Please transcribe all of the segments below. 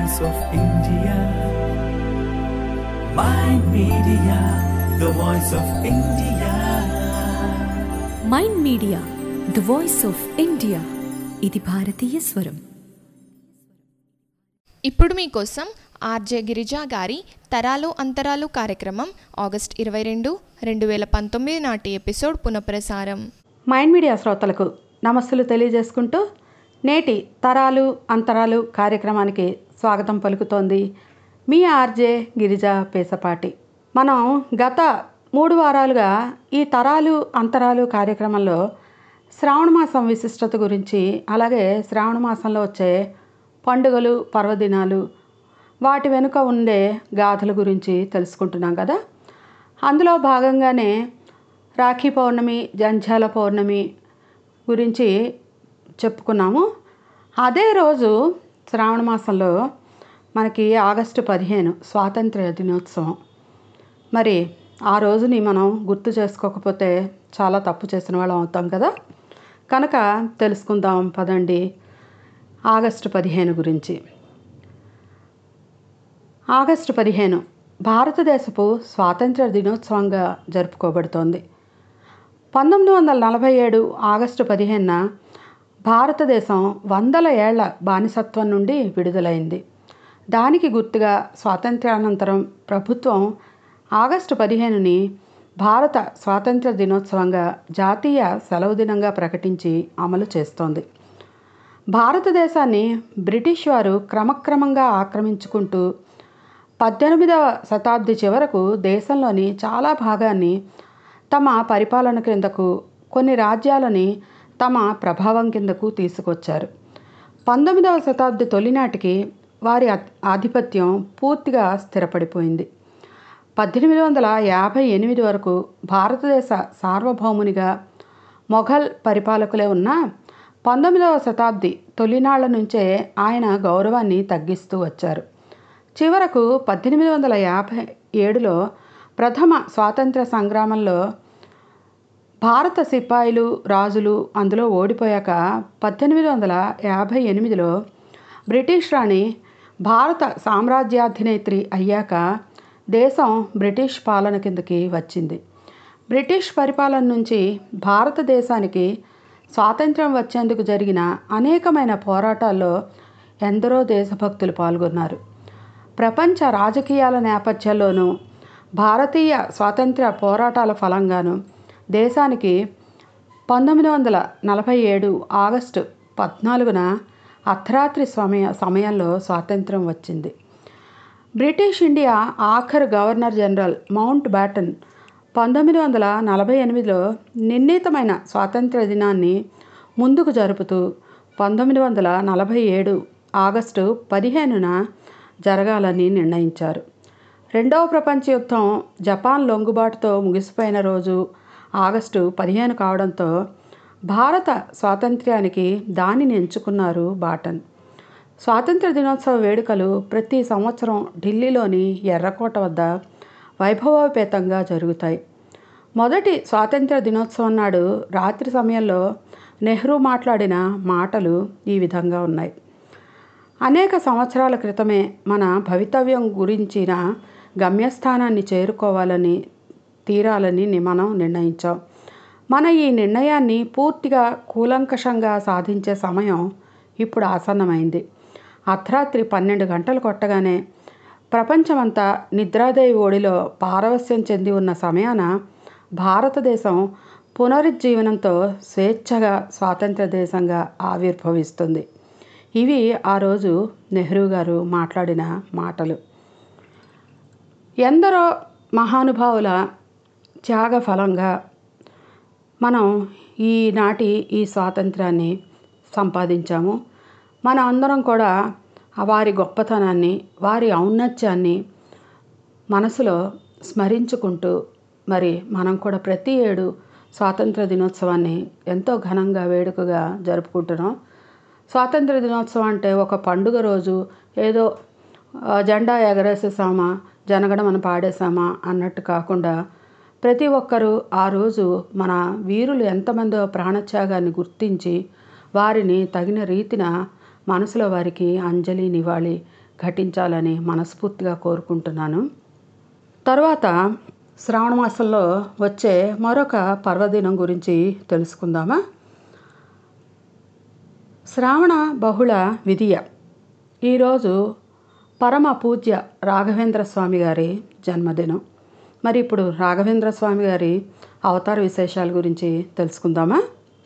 voice of India. Mind Media, the voice of India. Mind Media the voice of India ఇది భారతీయ స్వరం ఇప్పుడు మీకోసం ఆర్జే గిరిజా గారి తరాలు అంతరాలు కార్యక్రమం ఆగస్ట్ ఇరవై రెండు రెండు వేల పంతొమ్మిది నాటి ఎపిసోడ్ పునఃప్రసారం మైండ్ మీడియా శ్రోతలకు నమస్సులు తెలియజేసుకుంటూ నేటి తరాలు అంతరాలు కార్యక్రమానికి స్వాగతం పలుకుతోంది మీ ఆర్జే గిరిజ పేసపాటి మనం గత మూడు వారాలుగా ఈ తరాలు అంతరాలు కార్యక్రమంలో శ్రావణ మాసం విశిష్టత గురించి అలాగే శ్రావణ మాసంలో వచ్చే పండుగలు పర్వదినాలు వాటి వెనుక ఉండే గాథల గురించి తెలుసుకుంటున్నాం కదా అందులో భాగంగానే రాఖీ పౌర్ణమి జంఝాల పౌర్ణమి గురించి చెప్పుకున్నాము అదే రోజు శ్రావణ మాసంలో మనకి ఆగస్టు పదిహేను స్వాతంత్ర్య దినోత్సవం మరి ఆ రోజుని మనం గుర్తు చేసుకోకపోతే చాలా తప్పు చేసిన వాళ్ళం అవుతాం కదా కనుక తెలుసుకుందాం పదండి ఆగస్టు పదిహేను గురించి ఆగస్టు పదిహేను భారతదేశపు స్వాతంత్ర దినోత్సవంగా జరుపుకోబడుతోంది పంతొమ్మిది వందల నలభై ఏడు ఆగస్టు పదిహేనున భారతదేశం వందల ఏళ్ల బానిసత్వం నుండి విడుదలైంది దానికి గుర్తుగా స్వాతంత్ర్యానంతరం ప్రభుత్వం ఆగస్టు పదిహేనుని భారత స్వాతంత్ర దినోత్సవంగా జాతీయ సెలవు దినంగా ప్రకటించి అమలు చేస్తోంది భారతదేశాన్ని బ్రిటిష్ వారు క్రమక్రమంగా ఆక్రమించుకుంటూ పద్దెనిమిదవ శతాబ్ది చివరకు దేశంలోని చాలా భాగాన్ని తమ పరిపాలన క్రిందకు కొన్ని రాజ్యాలని తమ ప్రభావం కిందకు తీసుకొచ్చారు పంతొమ్మిదవ శతాబ్ది తొలినాటికి వారి అ- ఆధిపత్యం పూర్తిగా స్థిరపడిపోయింది పద్దెనిమిది వందల యాభై ఎనిమిది వరకు భారతదేశ సార్వభౌమునిగా మొఘల్ పరిపాలకులే ఉన్న పంతొమ్మిదవ శతాబ్ది తొలినాళ్ల నుంచే ఆయన గౌరవాన్ని తగ్గిస్తూ వచ్చారు చివరకు పద్దెనిమిది వందల యాభై ఏడులో ప్రథమ స్వాతంత్ర సంగ్రామంలో భారత సిపాయిలు రాజులు అందులో ఓడిపోయాక పద్దెనిమిది వందల యాభై ఎనిమిదిలో బ్రిటిష్ రాణి భారత సామ్రాజ్యాధినేత్రి అయ్యాక దేశం బ్రిటిష్ పాలన కిందకి వచ్చింది బ్రిటిష్ పరిపాలన నుంచి భారతదేశానికి స్వాతంత్ర్యం వచ్చేందుకు జరిగిన అనేకమైన పోరాటాల్లో ఎందరో దేశభక్తులు పాల్గొన్నారు ప్రపంచ రాజకీయాల నేపథ్యంలోనూ భారతీయ స్వాతంత్ర్య పోరాటాల ఫలంగాను దేశానికి పంతొమ్మిది వందల నలభై ఏడు ఆగస్టు పద్నాలుగున అర్ధరాత్రి సమయ సమయంలో స్వాతంత్ర్యం వచ్చింది బ్రిటిష్ ఇండియా ఆఖరు గవర్నర్ జనరల్ మౌంట్ బ్యాటన్ పంతొమ్మిది వందల నలభై ఎనిమిదిలో నిర్ణీతమైన స్వాతంత్ర దినాన్ని ముందుకు జరుపుతూ పంతొమ్మిది వందల నలభై ఏడు ఆగస్టు పదిహేనున జరగాలని నిర్ణయించారు రెండవ ప్రపంచ యుద్ధం జపాన్ లొంగుబాటుతో ముగిసిపోయిన రోజు ఆగస్టు పదిహేను కావడంతో భారత స్వాతంత్ర్యానికి దానిని ఎంచుకున్నారు బాటన్ స్వాతంత్ర దినోత్సవ వేడుకలు ప్రతి సంవత్సరం ఢిల్లీలోని ఎర్రకోట వద్ద వైభవోపేతంగా జరుగుతాయి మొదటి స్వాతంత్ర దినోత్సవం నాడు రాత్రి సమయంలో నెహ్రూ మాట్లాడిన మాటలు ఈ విధంగా ఉన్నాయి అనేక సంవత్సరాల క్రితమే మన భవితవ్యం గురించిన గమ్యస్థానాన్ని చేరుకోవాలని తీరాలని ని- మనం నిర్ణయించాం మన ఈ నిర్ణయాన్ని పూర్తిగా కూలంకషంగా సాధించే సమయం ఇప్పుడు ఆసన్నమైంది అర్ధరాత్రి పన్నెండు గంటలు కొట్టగానే ప్రపంచమంతా నిద్రాదేవి ఒడిలో పారవస్యం చెంది ఉన్న సమయాన భారతదేశం పునరుజ్జీవనంతో స్వేచ్ఛగా స్వాతంత్ర దేశంగా ఆవిర్భవిస్తుంది ఇవి ఆ రోజు నెహ్రూ గారు మాట్లాడిన మాటలు ఎందరో మహానుభావుల త్యాగ ఫలంగా మనం ఈనాటి ఈ స్వాతంత్రాన్ని సంపాదించాము మన అందరం కూడా వారి గొప్పతనాన్ని వారి ఔన్నత్యాన్ని మనసులో స్మరించుకుంటూ మరి మనం కూడా ప్రతి ఏడు స్వాతంత్ర దినోత్సవాన్ని ఎంతో ఘనంగా వేడుకగా జరుపుకుంటున్నాం స్వాతంత్ర దినోత్సవం అంటే ఒక పండుగ రోజు ఏదో ఆ, జెండా ఎగరేసేసామా జనగణమన పాడేసామా అన్నట్టు కాకుండా ప్రతి ఒక్కరూ ఆ రోజు మన వీరులు ఎంతమందో ప్రాణత్యాగాన్ని గుర్తించి వారిని తగిన రీతిన మనసులో వారికి అంజలి నివాళి ఘటించాలని మనస్ఫూర్తిగా కోరుకుంటున్నాను తర్వాత శ్రావణ మాసంలో వచ్చే మరొక పర్వదినం గురించి తెలుసుకుందామా శ్రావణ బహుళ విధియ ఈరోజు పరమ పూజ్య రాఘవేంద్ర స్వామి గారి జన్మదినం మరి ఇప్పుడు రాఘవేంద్ర స్వామి గారి అవతార విశేషాల గురించి తెలుసుకుందామా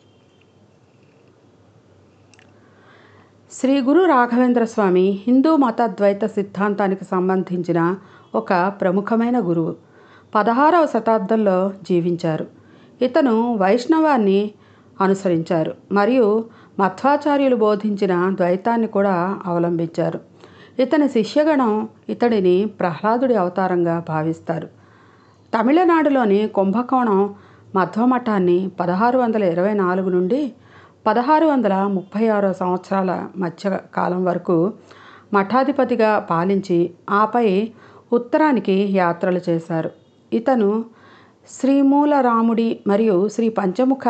శ్రీ గురు రాఘవేంద్ర స్వామి హిందూ మత ద్వైత సిద్ధాంతానికి సంబంధించిన ఒక ప్రముఖమైన గురువు పదహారవ శతాబ్దంలో జీవించారు ఇతను వైష్ణవాన్ని అనుసరించారు మరియు మధ్వాచార్యులు బోధించిన ద్వైతాన్ని కూడా అవలంబించారు ఇతని శిష్యగణం ఇతడిని ప్రహ్లాదుడి అవతారంగా భావిస్తారు తమిళనాడులోని కుంభకోణం మధ్వమఠాన్ని పదహారు వందల ఇరవై నాలుగు నుండి పదహారు వందల ముప్పై ఆరో సంవత్సరాల మధ్య కాలం వరకు మఠాధిపతిగా పాలించి ఆపై ఉత్తరానికి యాత్రలు చేశారు ఇతను శ్రీమూల రాముడి మరియు శ్రీ పంచముఖ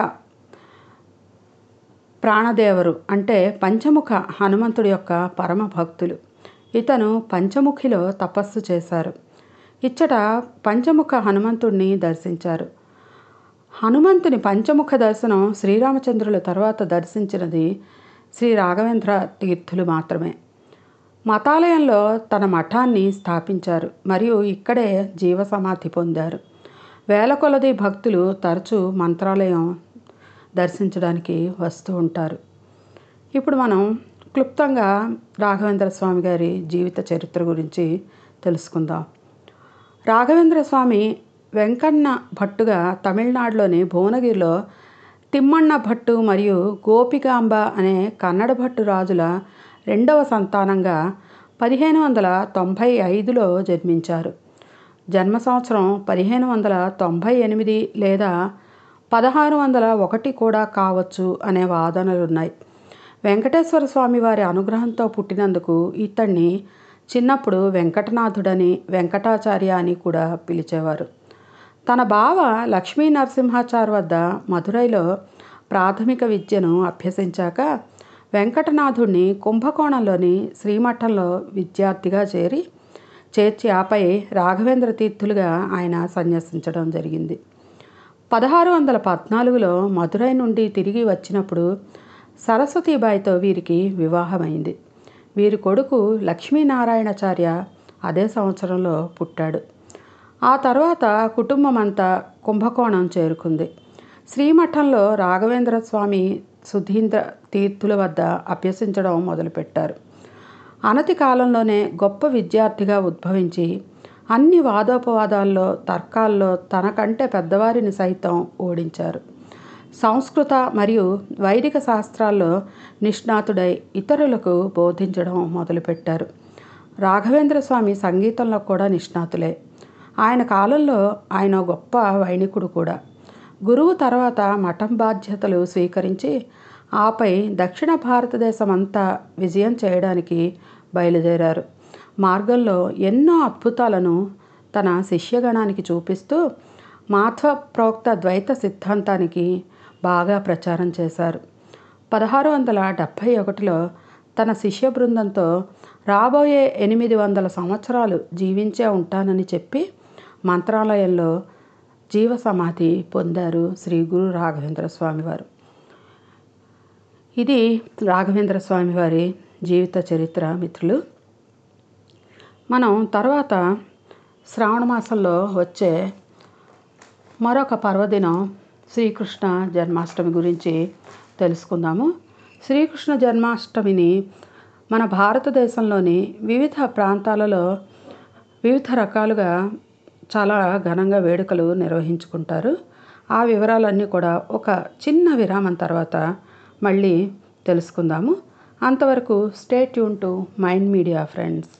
ప్రాణదేవరు అంటే పంచముఖ హనుమంతుడి యొక్క పరమ భక్తులు ఇతను పంచముఖిలో తపస్సు చేశారు ఇచ్చట పంచముఖ హనుమంతుడిని దర్శించారు హనుమంతుని పంచముఖ దర్శనం శ్రీరామచంద్రుల తర్వాత దర్శించినది శ్రీ రాఘవేంద్ర తీర్థులు మాత్రమే మతాలయంలో తన మఠాన్ని స్థాపించారు మరియు ఇక్కడే జీవ సమాధి పొందారు వేల కొలది భక్తులు తరచూ మంత్రాలయం దర్శించడానికి వస్తూ ఉంటారు ఇప్పుడు మనం క్లుప్తంగా రాఘవేంద్ర స్వామి గారి జీవిత చరిత్ర గురించి తెలుసుకుందాం రాఘవేంద్ర స్వామి వెంకన్న భట్టుగా తమిళనాడులోని భువనగిరిలో తిమ్మన్న భట్టు మరియు గోపికాంబ అనే కన్నడ భట్టు రాజుల రెండవ సంతానంగా పదిహేను వందల తొంభై ఐదులో జన్మించారు జన్మ సంవత్సరం పదిహేను వందల తొంభై ఎనిమిది లేదా పదహారు వందల ఒకటి కూడా కావచ్చు అనే వాదనలు ఉన్నాయి వెంకటేశ్వర స్వామి వారి అనుగ్రహంతో పుట్టినందుకు ఇతన్ని చిన్నప్పుడు వెంకటనాథుడని వెంకటాచార్య అని కూడా పిలిచేవారు తన బావ లక్ష్మీ నరసింహాచార్ వద్ద మధురైలో ప్రాథమిక విద్యను అభ్యసించాక వెంకటనాథుడిని కుంభకోణంలోని శ్రీమఠంలో విద్యార్థిగా చేరి చేర్చి ఆపై రాఘవేంద్ర తీర్థులుగా ఆయన సన్యసించడం జరిగింది పదహారు వందల పద్నాలుగులో మధురై నుండి తిరిగి వచ్చినప్పుడు సరస్వతీబాయితో వీరికి వివాహమైంది వీరి కొడుకు లక్ష్మీనారాయణాచార్య అదే సంవత్సరంలో పుట్టాడు ఆ తర్వాత కుటుంబం అంతా కుంభకోణం చేరుకుంది శ్రీమఠంలో రాఘవేంద్ర స్వామి సుధీంద్ర తీర్థుల వద్ద అభ్యసించడం మొదలుపెట్టారు అనతి కాలంలోనే గొప్ప విద్యార్థిగా ఉద్భవించి అన్ని వాదోపవాదాల్లో తర్కాల్లో తనకంటే పెద్దవారిని సైతం ఓడించారు సంస్కృత మరియు వైదిక శాస్త్రాల్లో నిష్ణాతుడై ఇతరులకు బోధించడం మొదలుపెట్టారు రాఘవేంద్ర స్వామి సంగీతంలో కూడా నిష్ణాతులే ఆయన కాలంలో ఆయన గొప్ప వైణికుడు కూడా గురువు తర్వాత మఠం బాధ్యతలు స్వీకరించి ఆపై దక్షిణ భారతదేశం అంతా విజయం చేయడానికి బయలుదేరారు మార్గంలో ఎన్నో అద్భుతాలను తన శిష్యగణానికి చూపిస్తూ మాధ్వ ప్రోక్త ద్వైత సిద్ధాంతానికి బాగా ప్రచారం చేశారు పదహారు వందల డెబ్భై ఒకటిలో తన శిష్య బృందంతో రాబోయే ఎనిమిది వందల సంవత్సరాలు జీవించే ఉంటానని చెప్పి మంత్రాలయంలో జీవ సమాధి పొందారు శ్రీ గురు రాఘవేంద్ర స్వామివారు ఇది రాఘవేంద్ర స్వామివారి జీవిత చరిత్ర మిత్రులు మనం తర్వాత శ్రావణ మాసంలో వచ్చే మరొక పర్వదినం శ్రీకృష్ణ జన్మాష్టమి గురించి తెలుసుకుందాము శ్రీకృష్ణ జన్మాష్టమిని మన భారతదేశంలోని వివిధ ప్రాంతాలలో వివిధ రకాలుగా చాలా ఘనంగా వేడుకలు నిర్వహించుకుంటారు ఆ వివరాలన్నీ కూడా ఒక చిన్న విరామం తర్వాత మళ్ళీ తెలుసుకుందాము అంతవరకు stay tune to Mind Media friends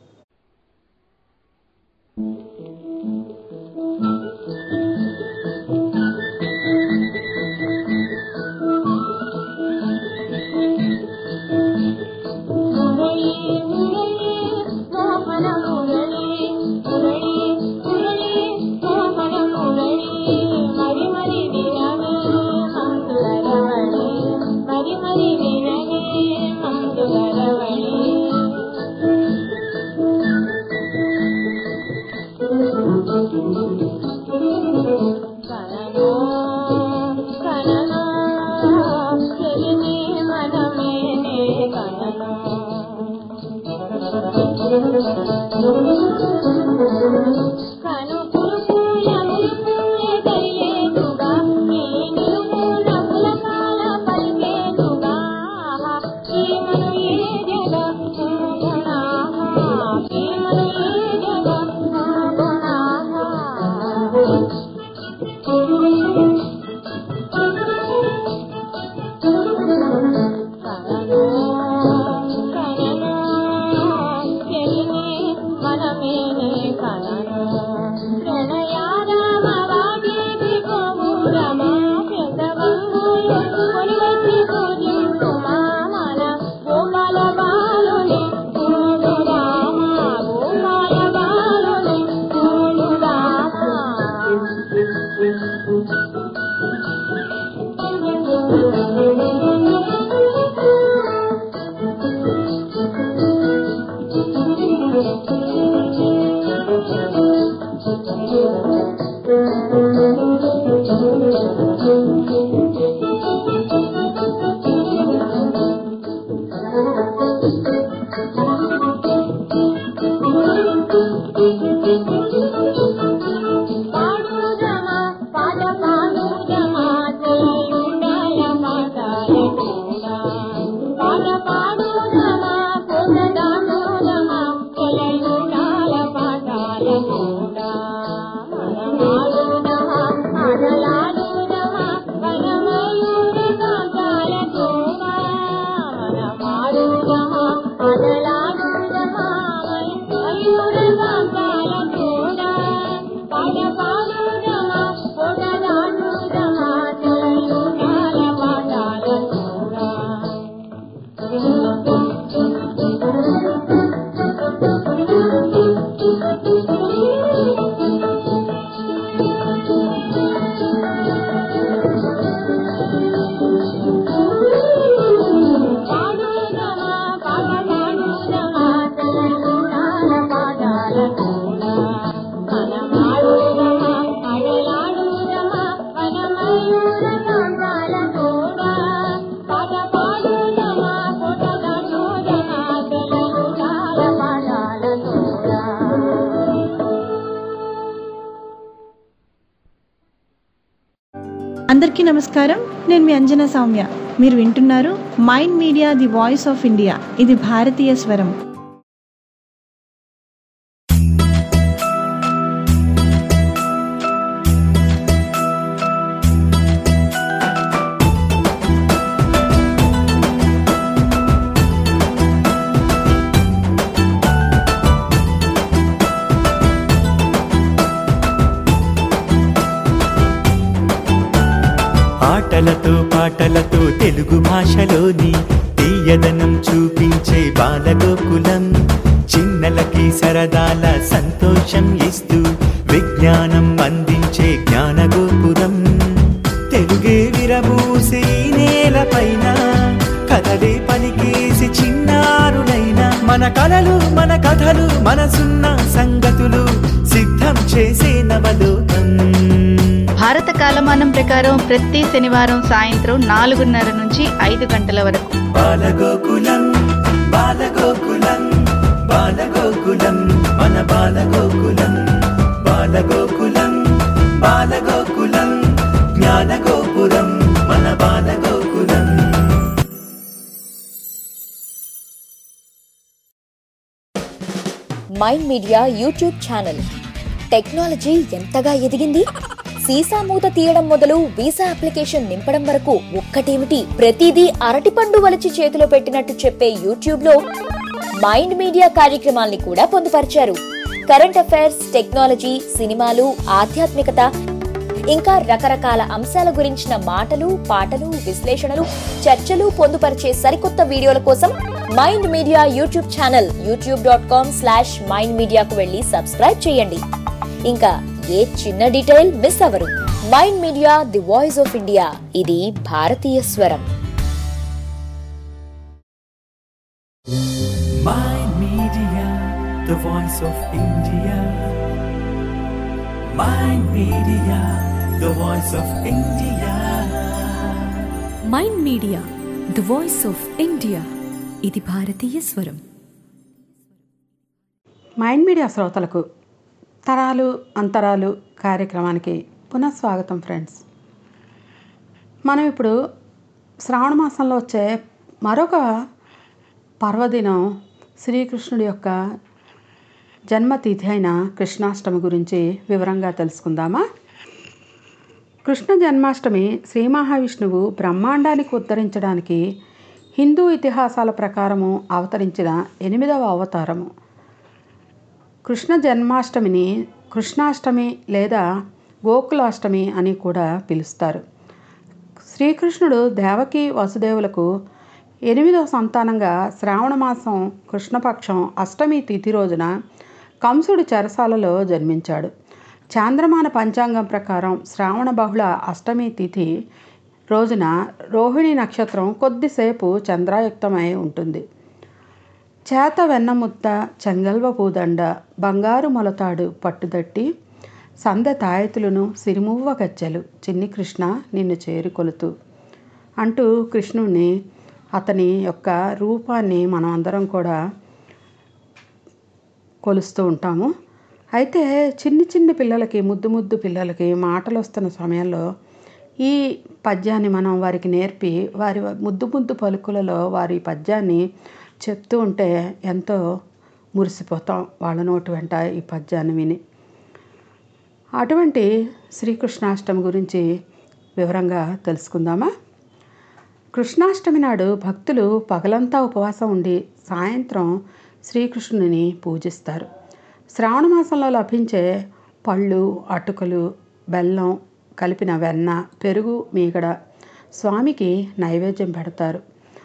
Murali Murali Mohana Murali Murali Murali Mohana Murali మరి మరి విరమే మందులరవళి మరి మరి విరమే మందులరవళి కను పురుపుల మురుపులే దరిలేదుగా ఈ నిలుపు నవ్వుల కాల పలికేదుగా ప్రేమను ఏ జగ ప్రేమను ఏ జగ మనమేనే కనను ప్రణయారామవాటికి గోమురమా పెద్దవంగులు కొనివచ్చి పూజించుమా మన గోపాల బాలుని గోడు రామ గోపాల బాలుని గోడు రామ పాడుదమా పాద పాడుదమా తెలుగుండాల పాటాల కూడా పాద పాడుదమా పొగదానుదమా తెలుగుండాల పాటాల కూడా మనమాడుదమా ఆటలాడుదమా వనమయూర కాంతాల కూడా మనమాడుదమా ఆటలాడుదమా మయూర కాంతాల కూడా పాడ పాడుదమా పొగదానుదమా తెలుగుండాల పాటాల కూడా పాడుదమా పాట పాడుదమా తెలంగాణ పాటాల కూడా మనమాడుదమా అడలాడుదమా వనమయూర కాంతాల కూడా పాట పాడుదమా పుటదనుదమా తెలంగాణ పాటాల కూడా అందరికీ నమస్కారం నేను మీ అంజనా సౌమ్య మీరు వింటున్నారు Mind Media the voice of India ఇది భారతీయ స్వరం ఆటలతో పాటలతో తెలుగు భాషలోని తీయదనం చూపించే బాలగోకులం చిన్నలకి సరదాల సంతోషం ఇస్తూ విజ్ఞానం అందించే జ్ఞానగోపురం తెలుగే విరబూసే ఈ నేలపైన కథలే పలికేసి చిన్నారులైన మన కలలు మన కథలు మనసున్న సంగతులు సిద్ధం చేసే నవలోకం భారత కాలమానం ప్రకారం ప్రతి శనివారం సాయంత్రం నాలుగున్నర నుంచి ఐదు గంటల వరకు బాలగోకులం బాలగోకులం బాలగోకులం మన బాలగోకులం బాలగోకులం బాలగోకులం జ్ఞానగోపురం మన Balagokulam Mind Media YouTube channel technology ఎంతగా ఎదిగింది సీసా మూత తీయడం మొదలు వీసా అప్లికేషన్ నింపడం వరకు ఒక్కటేమిటి ప్రతిదీ అరటిపండు వలిచి చేతిలో పెట్టినట్టు చెప్పే యూట్యూబ్ లో మైండ్ మీడియా కార్యక్రమాల్ని కూడా పొందుపరిచారు కరెంట్ అఫైర్స్ టెక్నాలజీ సినిమాలు ఆధ్యాత్మికత ఇంకా రకరకాల అంశాల గురించిన మాటలు పాటలు విశ్లేషణలు చర్చలు పొందుపరిచే సరికొత్త వీడియోల కోసం Mind Media YouTube channel YouTube dot com slash Mind మీడియాకు వెళ్ళి సబ్స్క్రైబ్ చేయండి ఇంకా ఏ చిన్న డీటెయిల్ మిస్ అవ్వరు Mind Media the voice of India ఇది భారతీయ స్వరం Mind Media, the voice of India. Mind Media, the voice of India. Mind Media the voice of India ఇది భారతీయ స్వరం మైండ్ మీడియా శ్రోతలకు తరాలు అంతరాలు కార్యక్రమానికి పునఃస్వాగతం ఫ్రెండ్స్ మనం ఇప్పుడు శ్రావణ మాసంలో వచ్చే మరొక పర్వదినం శ్రీకృష్ణుడి యొక్క జన్మతిథి అయిన కృష్ణాష్టమి గురించి వివరంగా తెలుసుకుందామా కృష్ణ జన్మాష్టమి శ్రీ మహావిష్ణువు బ్రహ్మాండానికి ఉద్ధరించడానికి హిందూ ఇతిహాసాల ప్రకారము అవతరించిన ఎనిమిదవ అవతారము కృష్ణ జన్మాష్టమిని కృష్ణాష్టమి లేదా గోకులాష్టమి అని కూడా పిలుస్తారు శ్రీకృష్ణుడు దేవకి వసుదేవులకు ఎనిమిదవ సంతానంగా శ్రావణ మాసం కృష్ణపక్షం అష్టమి తిథి రోజున కంసుడి చెరసాలలో జన్మించాడు చాంద్రమాన పంచాంగం ప్రకారం శ్రావణ బహుళ అష్టమి తిథి రోజున రోహిణి నక్షత్రం కొద్దిసేపు చంద్రాయుక్తమై ఉంటుంది చేత వెన్నముద్ద చెంగల్వ పూదండ బంగారు మొలతాడు పట్టుదట్టి సందె తాయతులను సిరిమువ్వ గజ్జెలు చిన్ని కృష్ణ నిన్ను చేరుకొలుతూ అంటూ కృష్ణుణ్ణి అతని యొక్క రూపాన్ని మనం అందరం కూడా కొలుస్తూ ఉంటాము అయితే చిన్ని చిన్ని పిల్లలకి ముద్దు ముద్దు పిల్లలకి మాటలు వస్తున్న సమయంలో ఈ పద్యాన్ని మనం వారికి నేర్పి వారి ముద్దు ముద్దు పలుకులలో వారి పద్యాన్ని చెప్తూ ఉంటే ఎంతో మురిసిపోతాం వాళ్ళ నోటి వెంట ఈ పద్యాన్ని విని అటువంటి శ్రీకృష్ణాష్టమి గురించి వివరంగా తెలుసుకుందామా కృష్ణాష్టమి నాడు భక్తులు పగలంతా ఉపవాసం ఉండి సాయంత్రం శ్రీకృష్ణుని పూజిస్తారు శ్రావణ మాసంలో లభించే పళ్ళు అటుకలు బెల్లం కలిపిన వెన్న పెరుగు మీగడ స్వామికి నైవేద్యం పెడతారు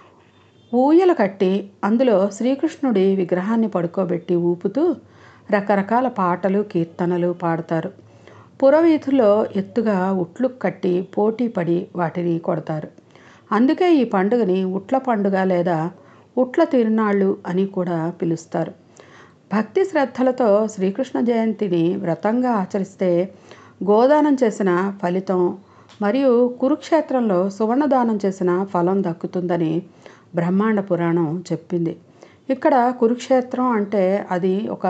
ఊయల కట్టి అందులో శ్రీకృష్ణుడి విగ్రహాన్ని పడుకోబెట్టి ఊపుతూ రకరకాల పాటలు కీర్తనలు పాడతారు పురవీధుల్లో ఎత్తుగా ఉట్లు కట్టి పోటీ పడి వాటిని కొడతారు అందుకే ఈ పండుగని ఉట్ల పండుగ లేదా ఉట్ల తిరునాళ్ళు అని కూడా పిలుస్తారు భక్తి శ్రద్ధలతో శ్రీకృష్ణ జయంతిని వ్రతంగా ఆచరిస్తే గోదానం చేసిన ఫలితం మరియు కురుక్షేత్రంలో సువర్ణదానం చేసిన ఫలం దక్కుతుందని బ్రహ్మాండ పురాణం చెప్పింది ఇక్కడ కురుక్షేత్రం అంటే అది ఒక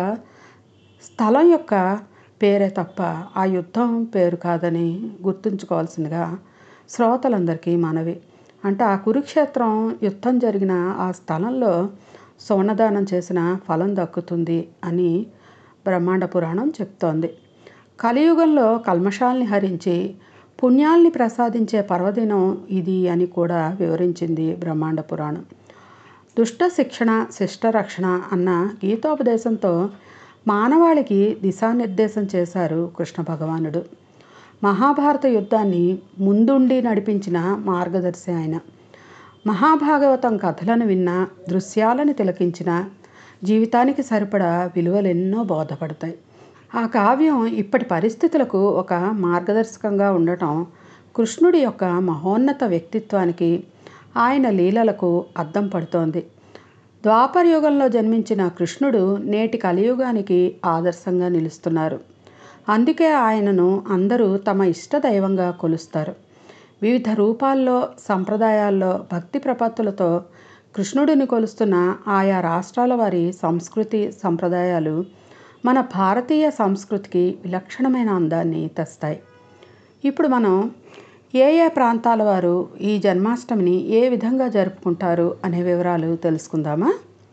స్థలం యొక్క పేరే తప్ప ఆ యుద్ధం పేరు కాదని గుర్తుంచుకోవాల్సిందిగా శ్రోతలందరికీ మనవి అంటే ఆ కురుక్షేత్రం యుద్ధం జరిగిన ఆ స్థలంలో సువర్ణదానం చేసిన ఫలం దక్కుతుంది అని బ్రహ్మాండ పురాణం చెప్తోంది కలియుగంలో కల్మషాల్ని హరించి పుణ్యాల్ని ప్రసాదించే పర్వదినం ఇది అని కూడా వివరించింది బ్రహ్మాండ పురాణం దుష్ట శిక్షణ శిష్ట రక్షణ అన్న గీతోపదేశంతో మానవాళికి దిశానిర్దేశం చేశారు కృష్ణ భగవానుడు మహాభారత యుద్ధాన్ని ముందుండి నడిపించిన మార్గదర్శి ఆయన మహాభాగవతం కథలను విన్న దృశ్యాలను తిలకించిన జీవితానికి సరిపడా విలువలెన్నో బోధపడతాయి ఆ కావ్యం ఇప్పటి పరిస్థితులకు ఒక మార్గదర్శకంగా ఉండటం కృష్ణుడి యొక్క మహోన్నత వ్యక్తిత్వానికి ఆయన లీలలకు అద్దం పడుతోంది ద్వాపర యుగంలో జన్మించిన కృష్ణుడు నేటి కలియుగానికి ఆదర్శంగా నిలుస్తున్నారు అందుకే ఆయనను అందరూ తమ ఇష్ట దైవంగా కొలుస్తారు వివిధ రూపాల్లో సంప్రదాయాల్లో భక్తి ప్రపత్తులతో కృష్ణుడిని కొలుస్తున్న ఆయా రాష్ట్రాల వారి సంస్కృతి సంప్రదాయాలు మన భారతీయ సంస్కృతికి విలక్షణమైన అందాన్ని తెస్తాయి ఇప్పుడు మనం ఏ ఏ ప్రాంతాల వారు ఈ జన్మాష్టమిని ఏ విధంగా జరుపుకుంటారు అనే వివరాలు తెలుసుకుందామా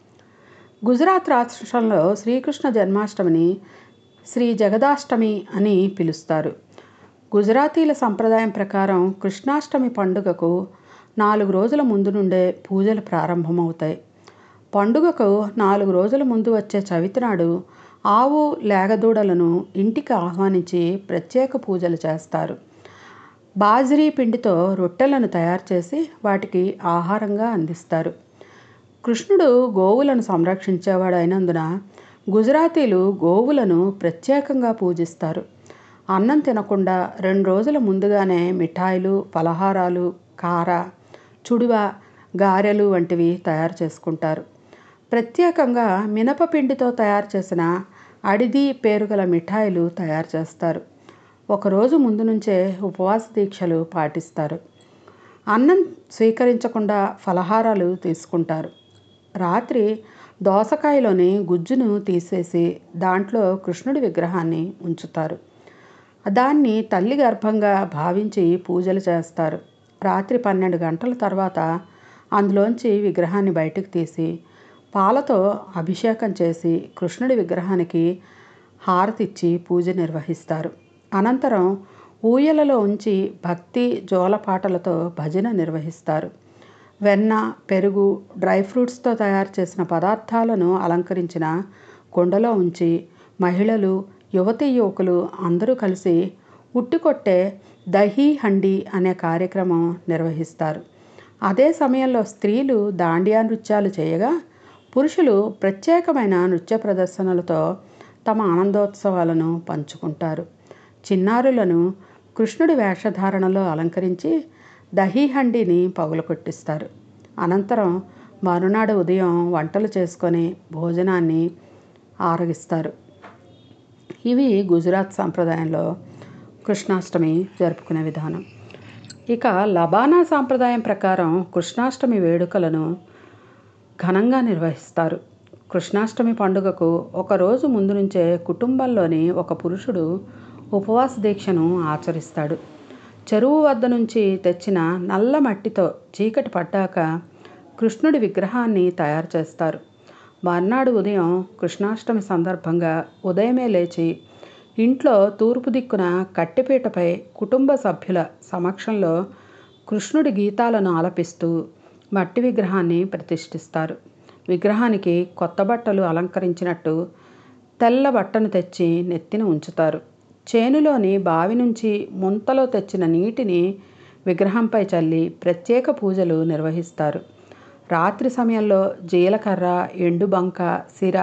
గుజరాత్ రాష్ట్రంలో శ్రీకృష్ణ జన్మాష్టమిని శ్రీ జగదాష్టమి అని పిలుస్తారు గుజరాతీల సంప్రదాయం ప్రకారం కృష్ణాష్టమి పండుగకు నాలుగు రోజుల ముందు నుండే పూజలు ప్రారంభమవుతాయి పండుగకు నాలుగు రోజుల ముందు వచ్చే చవితి నాడు ఆవు లేగదూడలను ఇంటికి ఆహ్వానించి ప్రత్యేక పూజలు చేస్తారు బాజరీ పిండితో రొట్టెలను తయారు చేసి వాటికి ఆహారంగా అందిస్తారు కృష్ణుడు గోవులను సంరక్షించేవాడు అయినందున గుజరాతీలు గోవులను ప్రత్యేకంగా పూజిస్తారు అన్నం తినకుండా రెండు రోజుల ముందుగానే మిఠాయిలు పలహారాలు కార చుడువ గారెలు వంటివి తయారు చేసుకుంటారు ప్రత్యేకంగా మినపపిండితో తయారు చేసిన అడిది పేరుగల మిఠాయిలు తయారు చేస్తారు ఒకరోజు ముందు నుంచే ఉపవాస దీక్షలు పాటిస్తారు అన్నం స్వీకరించకుండా ఫలహారాలు తీసుకుంటారు రాత్రి దోసకాయలోని గుజ్జును తీసేసి దాంట్లో కృష్ణుడి విగ్రహాన్ని ఉంచుతారు దాన్ని తల్లి గర్భంగా భావించి పూజలు చేస్తారు రాత్రి పన్నెండు గంటల తర్వాత అందులోంచి విగ్రహాన్ని బయటకు తీసి పాలతో అభిషేకం చేసి కృష్ణుడి విగ్రహానికి హారతిచ్చి పూజ నిర్వహిస్తారు అనంతరం ఊయలలో ఉంచి భక్తి జోలపాటలతో భజన నిర్వహిస్తారు వెన్న పెరుగు డ్రై ఫ్రూట్స్తో తయారు చేసిన పదార్థాలను అలంకరించిన కుండలో ఉంచి మహిళలు యువతీ యువకులు అందరూ కలిసి ఉట్టికొట్టే దహీ హండి అనే కార్యక్రమం నిర్వహిస్తారు అదే సమయంలో స్త్రీలు దాండియా నృత్యాలు చేయగా పురుషులు ప్రత్యేకమైన నృత్య ప్రదర్శనలతో తమ ఆనందోత్సవాలను పంచుకుంటారు చిన్నారులను కృష్ణుడి వేషధారణలో అలంకరించి దహీ హండీని పగులకొట్టిస్తారు అనంతరం మరునాడు ఉదయం వంటలు చేసుకొని భోజనాన్ని ఆరగిస్తారు ఇవి గుజరాత్ సాంప్రదాయంలో కృష్ణాష్టమి జరుపుకునే విధానం ఇక లబానా సాంప్రదాయం ప్రకారం కృష్ణాష్టమి వేడుకలను ఘనంగా నిర్వహిస్తారు కృష్ణాష్టమి పండుగకు ఒక రోజు ముందు నుంచే కుటుంబంలోని ఒక పురుషుడు ఉపవాస దీక్షను ఆచరిస్తాడు చెరువు వద్ద నుంచి తెచ్చిన నల్ల మట్టితో చీకటి పడ్డాక కృష్ణుడి విగ్రహాన్ని తయారు చేస్తారు మర్నాడు ఉదయం కృష్ణాష్టమి సందర్భంగా ఉదయమే లేచి ఇంట్లో తూర్పు దిక్కున కట్టెపీటపై కుటుంబ సభ్యుల సమక్షంలో కృష్ణుడి గీతాలను ఆలపిస్తూ మట్టి విగ్రహాన్ని ప్రతిష్ఠిస్తారు విగ్రహానికి కొత్త బట్టలు అలంకరించినట్టు తెల్ల బట్టను తెచ్చి నెత్తిన ఉంచుతారు చేనులోని బావి నుంచి ముంతలో తెచ్చిన నీటిని విగ్రహంపై చల్లి ప్రత్యేక పూజలు నిర్వహిస్తారు రాత్రి సమయంలో జీలకర్ర ఎండుబంక సిర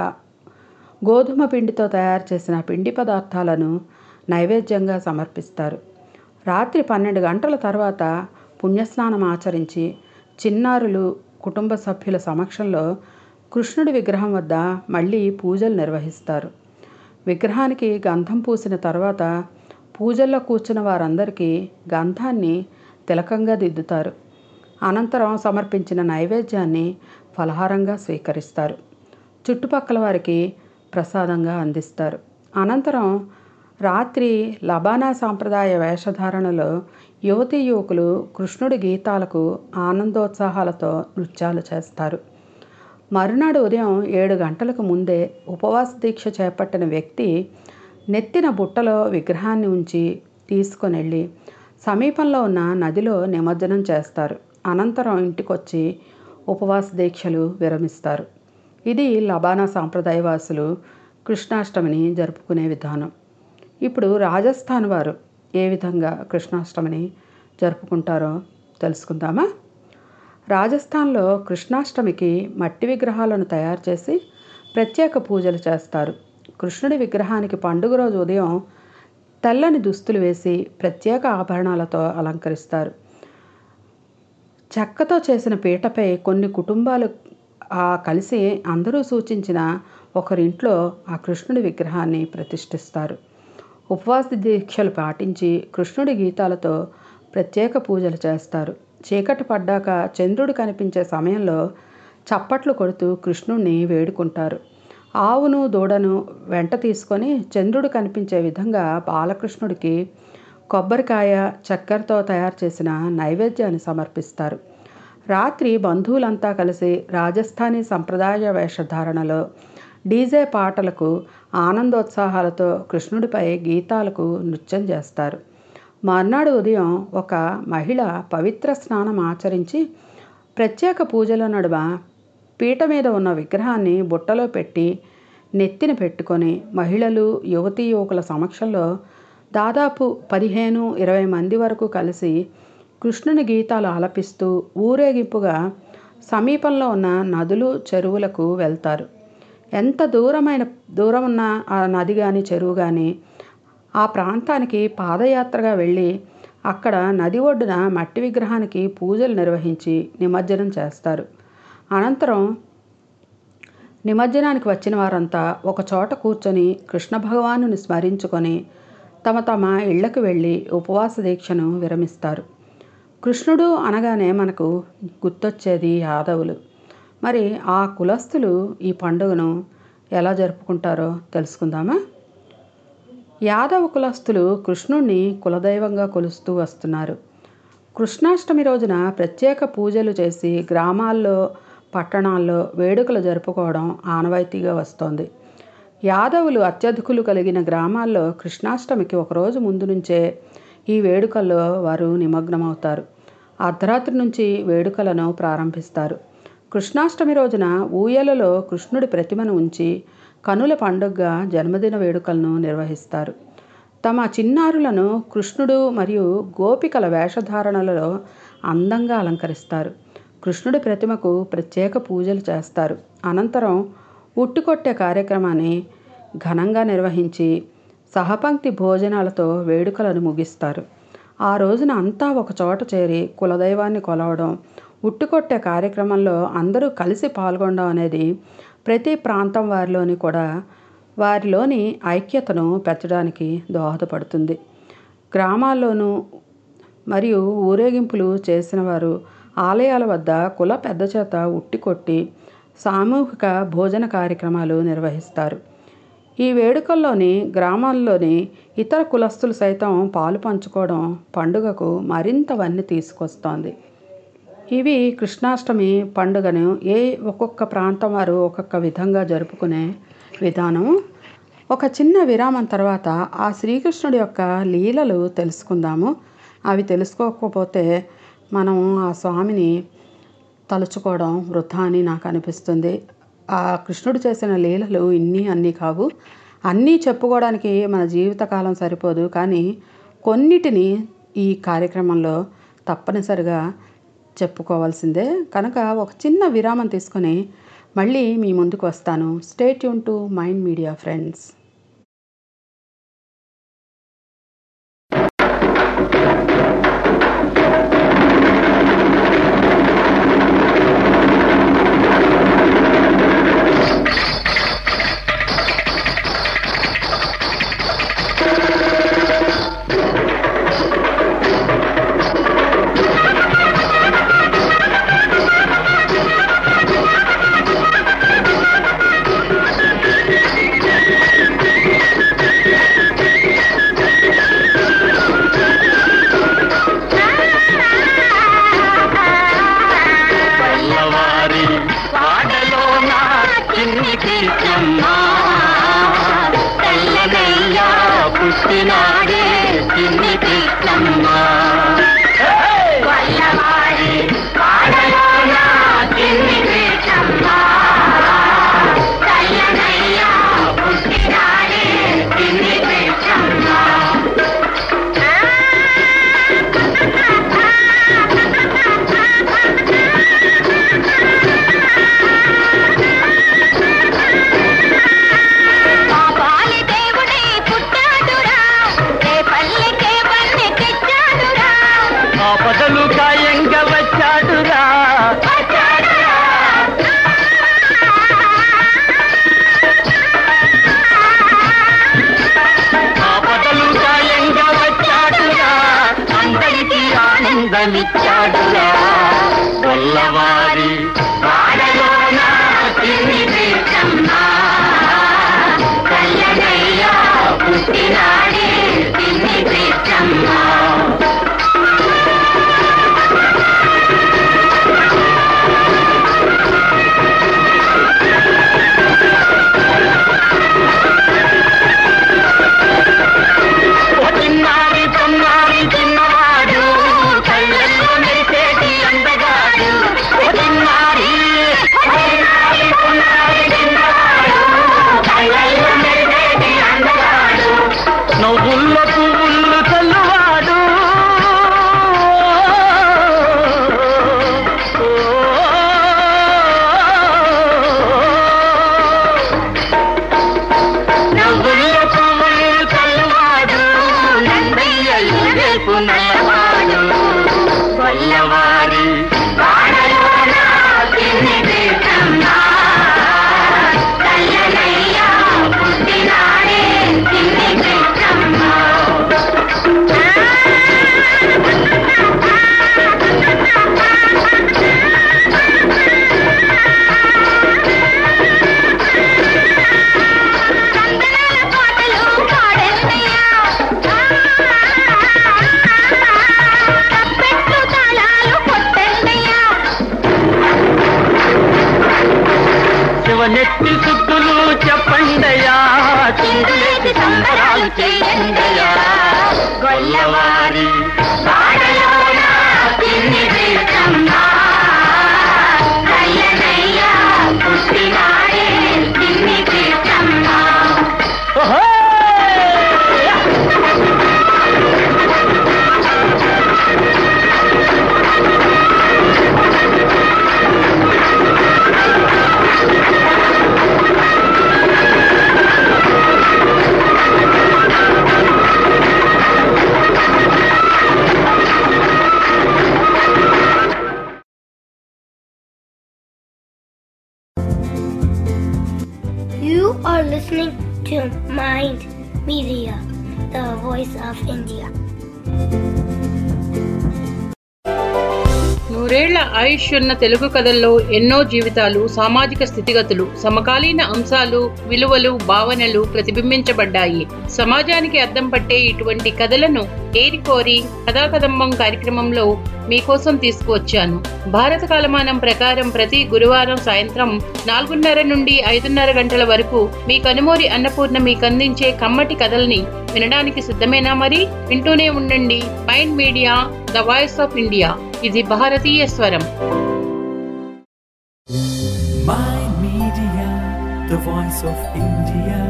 గోధుమ పిండితో తయారు చేసిన పిండి పదార్థాలను నైవేద్యంగా సమర్పిస్తారు రాత్రి పన్నెండు గంటల తర్వాత పుణ్యస్నానం ఆచరించి చిన్నారులు కుటుంబ సభ్యుల సమక్షంలో కృష్ణుడి విగ్రహం వద్ద మళ్ళీ పూజలు నిర్వహిస్తారు విగ్రహానికి గంధం పూసిన తర్వాత పూజల్లో కూర్చున్న వారందరికీ గంధాన్ని తిలకంగా దిద్దుతారు అనంతరం సమర్పించిన నైవేద్యాన్ని ఫలహారంగా స్వీకరిస్తారు చుట్టుపక్కల వారికి ప్రసాదంగా అందిస్తారు అనంతరం రాత్రి లబానా సాంప్రదాయ వేషధారణలో యువతీ యువకులు కృష్ణుడి గీతాలకు ఆనందోత్సాహాలతో నృత్యాలు చేస్తారు మరునాడు ఉదయం ఏడు గంటలకు ముందే ఉపవాస దీక్ష చేపట్టిన వ్యక్తి నెత్తిన బుట్టలో విగ్రహాన్ని ఉంచి తీసుకొని వెళ్ళి సమీపంలో ఉన్న నదిలో నిమజ్జనం చేస్తారు అనంతరం ఇంటికొచ్చి ఉపవాస దీక్షలు విరమిస్తారు ఇది లబానా సాంప్రదాయవాసులు కృష్ణాష్టమిని జరుపుకునే విధానం ఇప్పుడు రాజస్థాన్ వారు ఏ విధంగా కృష్ణాష్టమిని జరుపుకుంటారో తెలుసుకుందామా రాజస్థాన్లో కృష్ణాష్టమికి మట్టి విగ్రహాలను తయారు చేసి ప్రత్యేక పూజలు చేస్తారు కృష్ణుడి విగ్రహానికి పండుగ రోజు ఉదయం తెల్లని దుస్తులు వేసి ప్రత్యేక ఆభరణాలతో అలంకరిస్తారు చెక్కతో చేసిన పీటపై కొన్ని కుటుంబాలు ఆ కలిసి అందరూ సూచించిన ఒకరింట్లో ఆ కృష్ణుడి విగ్రహాన్ని ప్రతిష్ఠిస్తారు ఉపవాస దీక్షలు పాటించి కృష్ణుడి గీతాలతో ప్రత్యేక పూజలు చేస్తారు చీకటి పడ్డాక చంద్రుడు కనిపించే సమయంలో చప్పట్లు కొడుతూ కృష్ణుణ్ణి వేడుకుంటారు ఆవును దూడను వెంట తీసుకొని చంద్రుడు కనిపించే విధంగా బాలకృష్ణుడికి కొబ్బరికాయ చక్కెరతో తయారు చేసిన నైవేద్యాన్ని సమర్పిస్తారు రాత్రి బంధువులంతా కలిసి రాజస్థానీ సంప్రదాయ వేషధారణలో డీజే పాటలకు ఆనందోత్సాహాలతో కృష్ణుడిపై గీతాలకు నృత్యం చేస్తారు మర్నాడు ఉదయం ఒక మహిళ పవిత్ర స్నానం ఆచరించి ప్రత్యేక పూజల నడుమ పీట మీద ఉన్న విగ్రహాన్ని బుట్టలో పెట్టి నెత్తిన పెట్టుకొని మహిళలు యువతీ యువకుల సమక్షంలో దాదాపు పదిహేను ఇరవై మంది వరకు కలిసి కృష్ణుని గీతాలు ఆలపిస్తూ ఊరేగింపుగా సమీపంలో ఉన్న నదులు చెరువులకు వెళ్తారు ఎంత దూరమైన దూరం ఉన్న ఆ నది కానీ చెరువు కానీ ఆ ప్రాంతానికి పాదయాత్రగా వెళ్ళి అక్కడ నది ఒడ్డున మట్టి విగ్రహానికి పూజలు నిర్వహించి నిమజ్జనం చేస్తారు అనంతరం నిమజ్జనానికి వచ్చిన వారంతా ఒక చోట కూర్చొని కృష్ణ భగవానుని స్మరించుకొని తమ తమ ఇళ్లకు వెళ్ళి ఉపవాస దీక్షను విరమిస్తారు కృష్ణుడు అనగానే మనకు గుర్తొచ్చేది యాదవులు మరి ఆ కులస్తులు ఈ పండుగను ఎలా జరుపుకుంటారో తెలుసుకుందామా యాదవ కులస్తులు కృష్ణుణ్ణి కులదైవంగా కొలుస్తూ వస్తున్నారు కృష్ణాష్టమి రోజున ప్రత్యేక పూజలు చేసి గ్రామాల్లో పట్టణాల్లో వేడుకలు జరుపుకోవడం ఆనవాయితీగా వస్తోంది యాదవులు అత్యధికులు కలిగిన గ్రామాల్లో కృష్ణాష్టమికి ఒకరోజు ముందు నుంచే ఈ వేడుకల్లో వారు నిమగ్నమవుతారు అర్ధరాత్రి నుంచి వేడుకలను ప్రారంభిస్తారు కృష్ణాష్టమి రోజున ఊయలలో కృష్ణుడి ప్రతిమను ఉంచి కనుల పండుగగా జన్మదిన వేడుకలను నిర్వహిస్తారు తమ చిన్నారులను కృష్ణుడు మరియు గోపికల వేషధారణలలో అందంగా అలంకరిస్తారు కృష్ణుడి ప్రతిమకు ప్రత్యేక పూజలు చేస్తారు అనంతరం ఉట్టుకొట్టే కార్యక్రమాన్ని ఘనంగా నిర్వహించి సహపంక్తి భోజనాలతో వేడుకలను ముగిస్తారు ఆ రోజున అంతా ఒక చోట చేరి కులదైవాన్ని కొలవడం ఉట్టుకొట్టే కార్యక్రమంలో అందరూ కలిసి పాల్గొనడం అనేది ప్రతి ప్రాంతం వారిలోని కూడా వారిలోని ఐక్యతను పెంచడానికి దోహదపడుతుంది గ్రామాల్లోనూ మరియు ఊరేగింపులు చేసిన వారు ఆలయాల వద్ద కుల పెద్ద చేత ఉట్టికొట్టి సామూహిక భోజన కార్యక్రమాలు నిర్వహిస్తారు ఈ వేడుకల్లోని గ్రామాల్లోని ఇతర కులస్తులు సైతం పాలు పంచుకోవడం పండుగకు మరింత వన్ని తీసుకొస్తోంది ఇవి కృష్ణాష్టమి పండుగను ఏ ఒక్కొక్క ప్రాంతం వారు ఒక్కొక్క విధంగా జరుపుకునే విధానం ఒక చిన్న విరామం తర్వాత ఆ శ్రీకృష్ణుడి యొక్క లీలలు తెలుసుకుందాము అవి తెలుసుకోకపోతే మనం ఆ స్వామిని తలుచుకోవడం వృధా అని నాకు అనిపిస్తుంది ఆ కృష్ణుడు చేసిన లీలలు ఇన్ని అన్నీ కావు అన్నీ చెప్పుకోవడానికి మన జీవితకాలం సరిపోదు కానీ కొన్నిటిని ఈ కార్యక్రమంలో తప్పనిసరిగా చెప్పుకోవాల్సిందే కనుక ఒక చిన్న విరామం తీసుకొని మళ్ళీ మీ ముందుకు వస్తాను స్టేట్ యూన్ టు మైండ్ మీడియా ఫ్రెండ్స్ పల్లవారి పాటలోన చిన్ని కీర్తమ్మ తెల్లనయ్య పుట్టినాడే చిన్ని కీర్తమ్మ పల్లవారి పాటలోన చిన్ని కీర్తమ్మ తెల్లనయ్య పుట్టినాడే చిన్ని కీర్తమ్మ మా బాలి దేవుడే పుట్టాడురా ఏ పల్లెకే బండి తెచ్చాడురా ఆపదలు గాయంగా వచ్చాడురా ఆపదలు గాయంగా వచ్చాడురా అందరికీ ఆనందమిచ్చాడురా గొల్లవారి వాడలోన తిరిగి తీర్చమ్మా కళ్యాణయ్య పుట్టినాడే తిరిగి తీర్చమ్మా ఓ చిన్నారి పొన్నారి చిన్నవాడు కళ్ళల్లో మెరిసేటి అందగాడు ఓ చిన్నారి ఓ చిన్నారి పొన్నారి చిన్నవాడు కళ్ళల్లో మెరిసేటి అందగాడు కాంతి ఎండయా గొల్లవారి వాడలోన తిని వెళ్తమ్మా కయ్యనయ్య పుట్టినాడే తిని తీర్థమ్మా ఓహో You are listening to Mind Media, the voice of India. నూరేళ్ల ఆయుష్ ఉన్న తెలుగు కథల్లో ఎన్నో జీవితాలు సామాజిక స్థితిగతులు సమకాలీన అంశాలు విలువలు భావనలు ప్రతిబింబించబడ్డాయి సమాజానికి అద్దం పట్టే ఇటువంటి కథలను ఏరికోరి కథాకదంబం కార్యక్రమంలో మీకోసం తీసుకువచ్చాను భారత కాలమానం ప్రకారం ప్రతి గురువారం సాయంత్రం నాలుగున్నర నుండి ఐదున్నర గంటల వరకు మీ కనుమూరి అన్నపూర్ణ మీకు అందించే కమ్మటి కథల్ని వినడానికి సిద్ధమేనా మరి వింటూనే ఉండండి Mind Media the voice of India ఇది భారతీయ స్వరం Mind Media, the voice of India.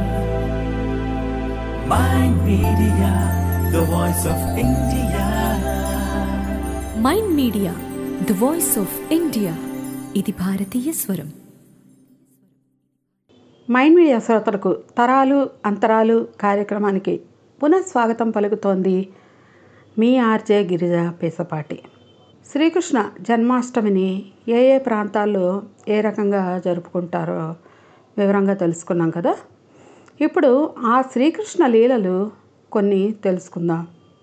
Mind Media, the voice of India. Mind Media the voice of India ఇది భారతీయ స్వరం మైండ్ మీడియా శ్రోతలకు తరాలు అంతరాలు కార్యక్రమానికి పునఃస్వాగతం పలుకుతోంది మీ ఆర్జే గిరిజ పేసపాటి శ్రీకృష్ణ జన్మాష్టమిని ఏ ఏ ప్రాంతాల్లో ఏ రకంగా జరుపుకుంటారో వివరంగా తెలుసుకున్నాం కదా ఇప్పుడు ఆ శ్రీకృష్ణ లీలలు కొన్ని తెలుసుకుందాం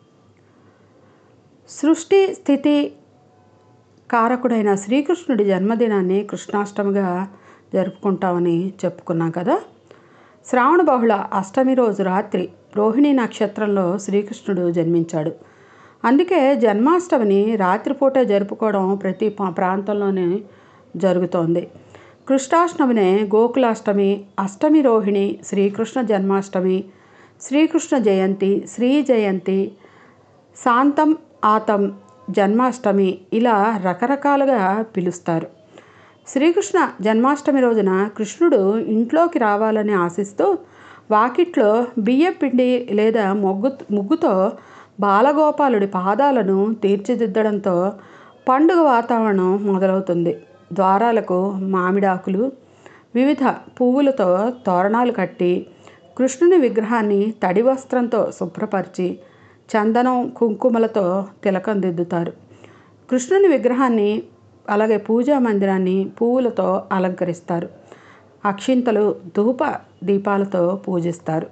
సృష్టి స్థితి కారకుడైన శ్రీకృష్ణుడి జన్మదినాన్ని కృష్ణాష్టమిగా జరుపుకుంటామని చెప్పుకున్నాం కదా శ్రావణ బహుళ అష్టమి రోజు రాత్రి రోహిణి నక్షత్రంలో శ్రీకృష్ణుడు జన్మించాడు అందుకే జన్మాష్టమిని రాత్రిపూట జరుపుకోవడం ప్రతి పా- ప్రాంతంలోనే జరుగుతోంది కృష్ణాష్టమినే గోకులాష్టమి అష్టమి రోహిణి శ్రీకృష్ణ జన్మాష్టమి శ్రీకృష్ణ జయంతి శ్రీ జయంతి శాంతం ఆతం జన్మాష్టమి ఇలా రకరకాలుగా పిలుస్తారు శ్రీకృష్ణ జన్మాష్టమి రోజున కృష్ణుడు ఇంట్లోకి రావాలని ఆశిస్తూ వాకిట్లో బియ్య పిండి లేదా మొగ్గు ముగ్గుతో బాలగోపాలుడి పాదాలను తీర్చిదిద్దడంతో పండుగ వాతావరణం మొదలవుతుంది ద్వారాలకు మామిడాకులు వివిధ పువ్వులతో తోరణాలు కట్టి కృష్ణుని విగ్రహాన్ని తడి వస్త్రంతో శుభ్రపరిచి చందనం కుంకుమలతో తిలకం దిద్దుతారు కృష్ణుని విగ్రహాన్ని అలాగే పూజా మందిరాన్ని పువ్వులతో అలంకరిస్తారు అక్షింతలు ధూప దీపాలతో పూజిస్తారు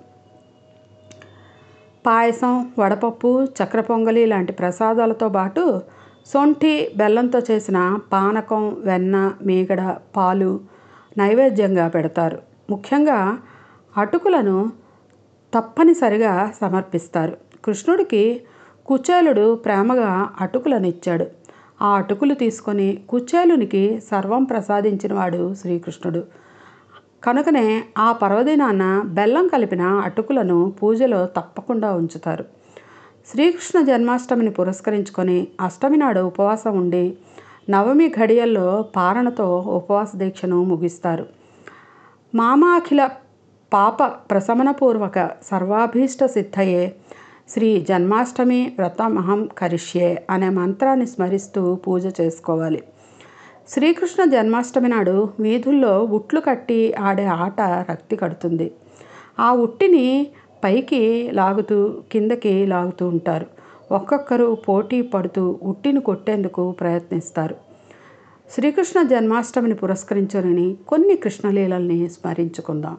పాయసం వడపప్పు చక్ర పొంగలి లాంటి ప్రసాదాలతో పాటు సొంఠి బెల్లంతో చేసిన పానకం వెన్న మీగడ పాలు నైవేద్యంగా పెడతారు ముఖ్యంగా అటుకులను తప్పనిసరిగా సమర్పిస్తారు కృష్ణుడికి కుచేలుడు ప్రేమగా అటుకులను ఇచ్చాడు ఆ అటుకులు తీసుకొని కుచేలునికి సర్వం ప్రసాదించినవాడు శ్రీకృష్ణుడు కనుకనే ఆ పర్వదినాన బెల్లం కలిపిన అటుకులను పూజలో తప్పకుండా ఉంచుతారు శ్రీకృష్ణ జన్మాష్టమిని పురస్కరించుకొని అష్టమి నాడు ఉపవాసం ఉండి నవమి ఘడియల్లో పారణతో ఉపవాస దీక్షను ముగిస్తారు మామాఖిల పాప ప్రశమనపూర్వక సర్వాభీష్ట సిద్ధయే శ్రీ జన్మాష్టమి వ్రతమహం కరిష్యే అనే మంత్రాన్ని స్మరిస్తూ పూజ చేసుకోవాలి శ్రీకృష్ణ జన్మాష్టమి నాడు వీధుల్లో ఉట్లు కట్టి ఆడే ఆట రక్తి కడుతుంది ఆ ఉట్టిని పైకి లాగుతూ కిందకి లాగుతూ ఉంటారు ఒక్కొక్కరు పోటీ పడుతూ ఉట్టిని కొట్టేందుకు ప్రయత్నిస్తారు శ్రీకృష్ణ జన్మాష్టమిని పురస్కరించుకొని కొన్ని కృష్ణలీలల్ని స్మరించుకుందాం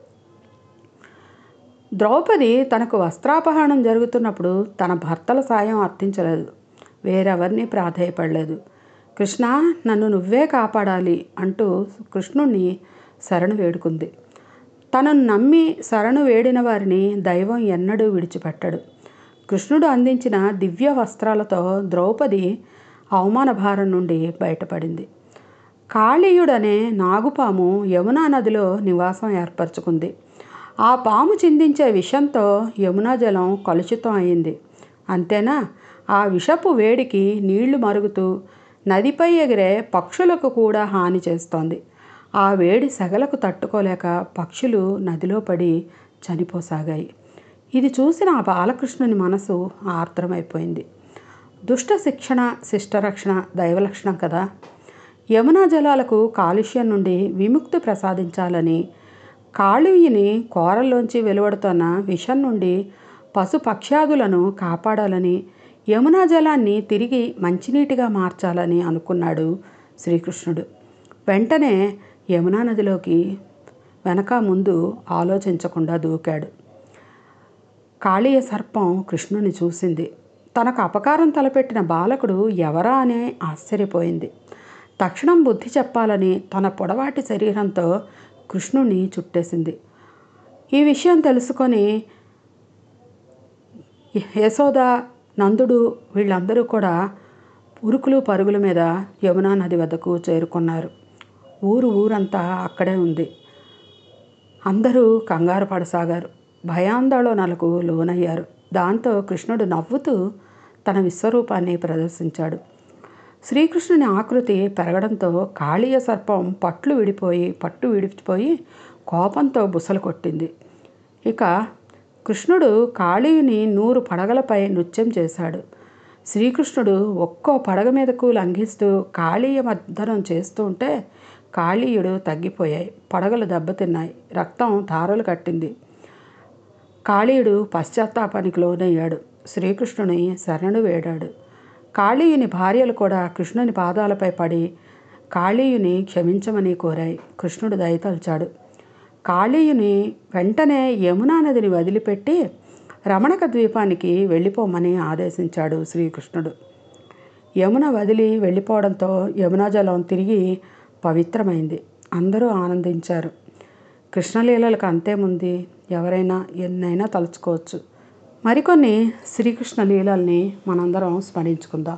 ద్రౌపది తనకు వస్త్రాపహరణం జరుగుతున్నప్పుడు తన భర్తల సాయం అర్థించలేదు వేరెవరిని ప్రాధేయపడలేదు కృష్ణ నన్ను నువ్వే కాపాడాలి అంటూ కృష్ణుణ్ణి శరణు వేడుకుంది తనను నమ్మి శరణు వేడిన వారిని దైవం ఎన్నడూ విడిచిపెట్టడు కృష్ణుడు అందించిన దివ్య వస్త్రాలతో ద్రౌపది అవమాన భారం నుండి బయటపడింది కాళీయుడనే నాగుపాము యమునా నదిలో నివాసం ఏర్పరచుకుంది ఆ పాము చిందించే విషంతో యమునా జలం కలుషితం అయింది అంతేనా ఆ విషపు వేడికి నీళ్లు మరుగుతూ నదిపై ఎగిరే పక్షులకు కూడా హాని చేస్తోంది ఆ వేడి సెగలకు తట్టుకోలేక పక్షులు నదిలో పడి చనిపోసాగాయి ఇది చూసిన ఆ బాలకృష్ణుని మనసు ఆర్ద్రమైపోయింది దుష్ట శిక్షణ శిష్టరక్షణ దైవలక్షణం కదా యమునా జలాలకు కాలుష్యం నుండి విముక్తి ప్రసాదించాలని కాళీయుని కోరల్లోంచి వెలువడుతున్న విషం నుండి పశు పక్ష్యాదులను కాపాడాలని యమునా జలాన్ని తిరిగి మంచినీటిగా మార్చాలని అనుకున్నాడు శ్రీకృష్ణుడు వెంటనే యమునా నదిలోకి వెనక ముందు ఆలోచించకుండా దూకాడు కాళీయ సర్పం కృష్ణుని చూసింది తనకు అపకారం తలపెట్టిన బాలకుడు ఎవరా అనే ఆశ్చర్యపోయింది తక్షణం బుద్ధి చెప్పాలని తన పొడవాటి శరీరంతో కృష్ణుని చుట్టేసింది ఈ విషయం తెలుసుకొని యశోద నందుడు వీళ్ళందరూ కూడా ఉరుకులు పరుగుల మీద యమునా నది వద్దకు చేరుకున్నారు ఊరు ఊరంతా అక్కడే ఉంది అందరూ కంగారు పడసాగారు భయాందోళనలకు లోనయ్యారు దాంతో కృష్ణుడు నవ్వుతూ తన విశ్వరూపాన్ని ప్రదర్శించాడు శ్రీకృష్ణుని ఆకృతి పెరగడంతో కాళీయ సర్పం పట్లు విడిపోయి పట్టు విడిపోయి కోపంతో బుసలు కొట్టింది ఇక కృష్ణుడు కాళీయుని నూరు పడగలపై నృత్యం చేశాడు శ్రీకృష్ణుడు ఒక్కో పడగ మీదకు లంఘిస్తూ కాళీయ మర్దనం చేస్తూ ఉంటే కాళీయుడు తగ్గిపోయాయి పడగలు దెబ్బతిన్నాయి రక్తం ధారలు కట్టింది కాళీయుడు పశ్చాత్తాపానికి లోనయ్యాడు శ్రీకృష్ణుని శరణు వేడాడు కాళీయుని భార్యలు కూడా కృష్ణుని పాదాలపై పడి కాళీయుని క్షమించమని కోరాయి కృష్ణుడు దయతల్చాడు కాళీయుని వెంటనే యమునా నదిని వదిలిపెట్టి రమణక ద్వీపానికి వెళ్ళిపోమని ఆదేశించాడు శ్రీకృష్ణుడు యమున వదిలి వెళ్ళిపోవడంతో యమునా జలం తిరిగి పవిత్రమైంది అందరూ ఆనందించారు కృష్ణలీలలకు అంతేముంది ఎవరైనా ఎన్నైనా తలుచుకోవచ్చు మరికొన్ని శ్రీకృష్ణ లీలల్ని మనందరం స్మరించుకుందాం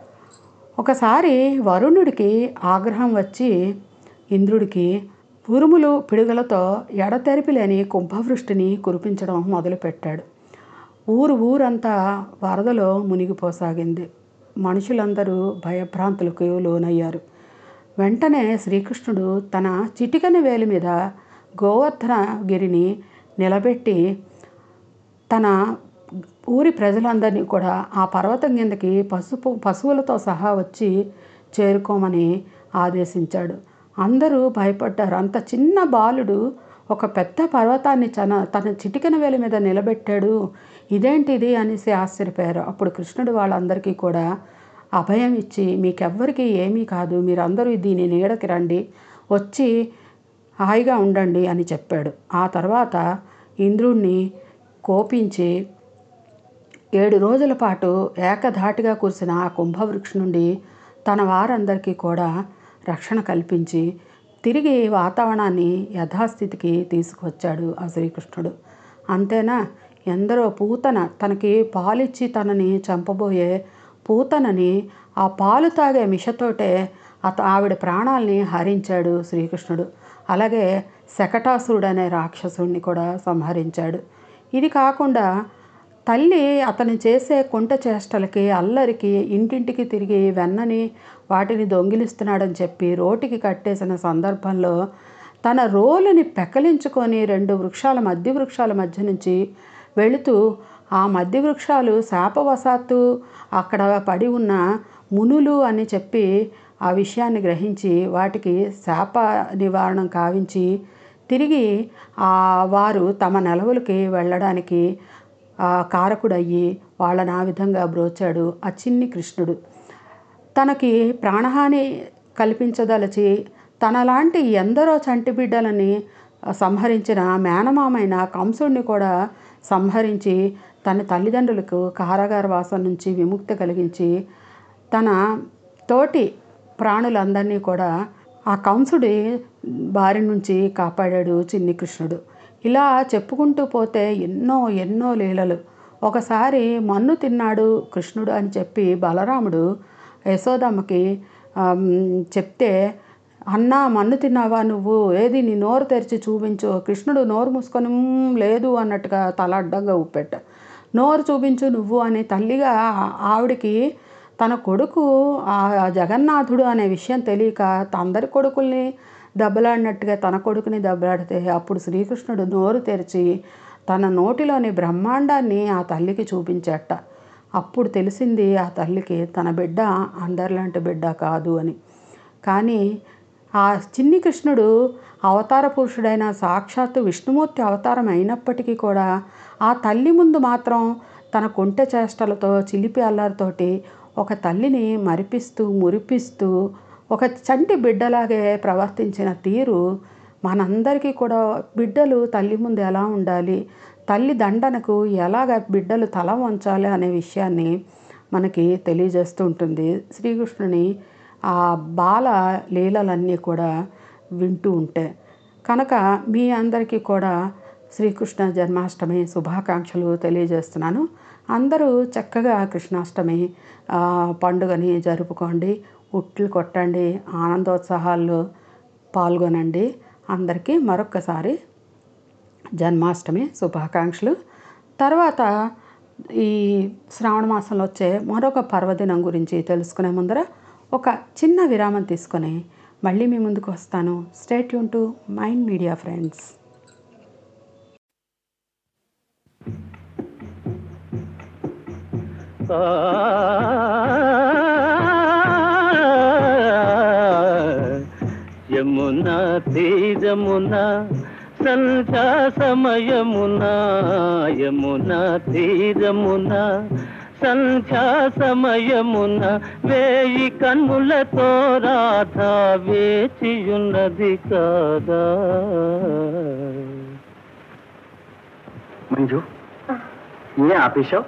ఒకసారి వరుణుడికి ఆగ్రహం వచ్చి ఇంద్రుడికి ఉరుములు పిడుగులతో ఎడతెరిపి లేని కుంభవృష్టిని కురిపించడం మొదలుపెట్టాడు ఊరు ఊరంతా వరదలో మునిగిపోసాగింది మనుషులందరూ భయభ్రాంతులకు లోనయ్యారు వెంటనే శ్రీకృష్ణుడు తన చిటికని వేలి మీద గోవర్ధన గిరిని నిలబెట్టి తన ఊరి ప్రజలందరినీ కూడా ఆ పర్వతం కిందకి పసుపు పశువులతో సహా వచ్చి చేరుకోమని ఆదేశించాడు అందరూ భయపడ్డారు అంత చిన్న బాలుడు ఒక పెద్ద పర్వతాన్ని చన తన చిటికెన వేలి మీద నిలబెట్టాడు ఇదేంటిది అనేసి ఆశ్చర్యపోయారు అప్పుడు కృష్ణుడు వాళ్ళందరికీ కూడా అభయం ఇచ్చి మీకెవ్వరికి ఏమీ కాదు మీరందరూ దీని నీడకి రండి వచ్చి హాయిగా ఉండండి అని చెప్పాడు ఆ తర్వాత ఇంద్రుణ్ణి కోపించి ఏడు రోజుల పాటు ఏకధాటిగా కురిసిన ఆ కుంభవృక్ష నుండి తన వారందరికీ కూడా రక్షణ కల్పించి తిరిగి వాతావరణాన్ని యథాస్థితికి తీసుకువచ్చాడు ఆ శ్రీకృష్ణుడు అంతేనా ఎందరో పూతన తనకి పాలిచ్చి తనని చంపబోయే పూతనని ఆ పాలు తాగే మిషతోటే అత ఆవిడ ప్రాణాల్ని హరించాడు శ్రీకృష్ణుడు అలాగే శకటాసురుడు అనే రాక్షసుడిని కూడా సంహరించాడు ఇది కాకుండా తల్లి అతను చేసే కుంట చేష్టలకి అల్లరికి ఇంటింటికి తిరిగి వెన్నని వాటిని దొంగిలిస్తున్నాడని చెప్పి రోటికి కట్టేసిన సందర్భంలో తన రోలుని పెకలించుకొని రెండు వృక్షాల మధ్య వృక్షాల మధ్య నుంచి వెళుతూ ఆ మధ్య వృక్షాలు శాపవశాత్తు అక్కడ పడి ఉన్న మునులు అని చెప్పి ఆ విషయాన్ని గ్రహించి వాటికి శాప నివారణం కావించి తిరిగి ఆ వారు తమ నెలవులకి వెళ్ళడానికి ఆ కారకుడయ్యి వాళ్ళని ఆ విధంగా బ్రోచాడు ఆ చిన్ని కృష్ణుడు తనకి ప్రాణహాని కల్పించదలచి తనలాంటి ఎందరో చంటి బిడ్డలని సంహరించిన మేనమామైన కంసుడిని కూడా సంహరించి తన తల్లిదండ్రులకు కారాగార వాసం నుంచి విముక్తి కలిగించి తన తోటి ప్రాణులందరినీ కూడా ఆ కంసుడి బారి నుంచి కాపాడాడు చిన్ని కృష్ణుడు ఇలా చెప్పుకుంటూ పోతే ఎన్నో ఎన్నో లీలలు ఒకసారి మన్ను తిన్నాడు కృష్ణుడు అని చెప్పి బలరాముడు యశోదమ్మకి ఆమ్, చెప్తే అన్నా మన్ను తిన్నావా నువ్వు ఏది నీ నోరు తెరిచి చూపించు కృష్ణుడు నోరు మూసుకొని "మ్మ్, లేదు అన్నట్టుగా తల అడ్డంగా ఊపెట్ట నోరు చూపించు నువ్వు అని తల్లిగా ఆవిడికి తన కొడుకు ఆ జగన్నాథుడు అనే విషయం తెలియక అందరి కొడుకుల్ని దెబ్బలాడినట్టుగా తన కొడుకుని దెబ్బలాడితే అప్పుడు శ్రీకృష్ణుడు నోరు తెరిచి తన నోటిలోని బ్రహ్మాండాన్ని ఆ తల్లికి చూపించేట అప్పుడు తెలిసింది ఆ తల్లికి తన బిడ్డ అందరిలాంటి బిడ్డ కాదు అని కానీ ఆ చిన్ని కృష్ణుడు అవతార పురుషుడైన సాక్షాత్తు విష్ణుమూర్తి అవతారం అయినప్పటికీ కూడా ఆ తల్లి ముందు మాత్రం తన కొంటె చేష్టలతో చిలిపి అల్లరితోటి ఒక తల్లిని మరిపిస్తూ మురిపిస్తూ ఒక చంటి బిడ్డలాగే ప్రవర్తించిన తీరు మనందరికీ కూడా బిడ్డలు తల్లి ముందు ఎలా ఉండాలి తల్లి దండనకు ఎలాగ బిడ్డలు తల వంచాలి అనే విషయాన్ని మనకి తెలియజేస్తూ ఉంటుంది శ్రీకృష్ణుని ఆ బాల లీలలన్నీ కూడా వింటూ ఉంటే కనుక మీ అందరికీ కూడా శ్రీకృష్ణ జన్మాష్టమి శుభాకాంక్షలు తెలియజేస్తున్నాను అందరూ చక్కగా కృష్ణాష్టమి ఆ, పండుగని జరుపుకోండి ఉట్లు కొట్టండి ఆనందోత్సాహాల్లో పాల్గొనండి అందరికీ మరొక్కసారి జన్మాష్టమి శుభాకాంక్షలు తర్వాత ఈ శ్రావణ మాసంలో వచ్చే మరొక పర్వదినం గురించి తెలుసుకునే ముందర ఒక చిన్న విరామం తీసుకొని మళ్ళీ మీ ముందుకు వస్తాను స్టేట్ యూన్ to Mind Media friends Yamuna తీరమున సంధ్యా సమయమున యమున తీరమున సంధ్యా సమయమున వేయి కన్నులతో రాధా వేచియున్నది కాదా మంజు ఏ ఆపేశావు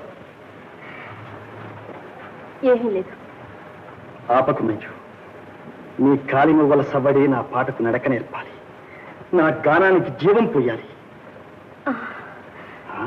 ఏమీ లేదు ఆపకు మంజు నీ కాలి మువ్వల సవ్వడి నా పాటకు నడక నేర్పాలి నా గానానికి జీవం పోయాలి ఆ?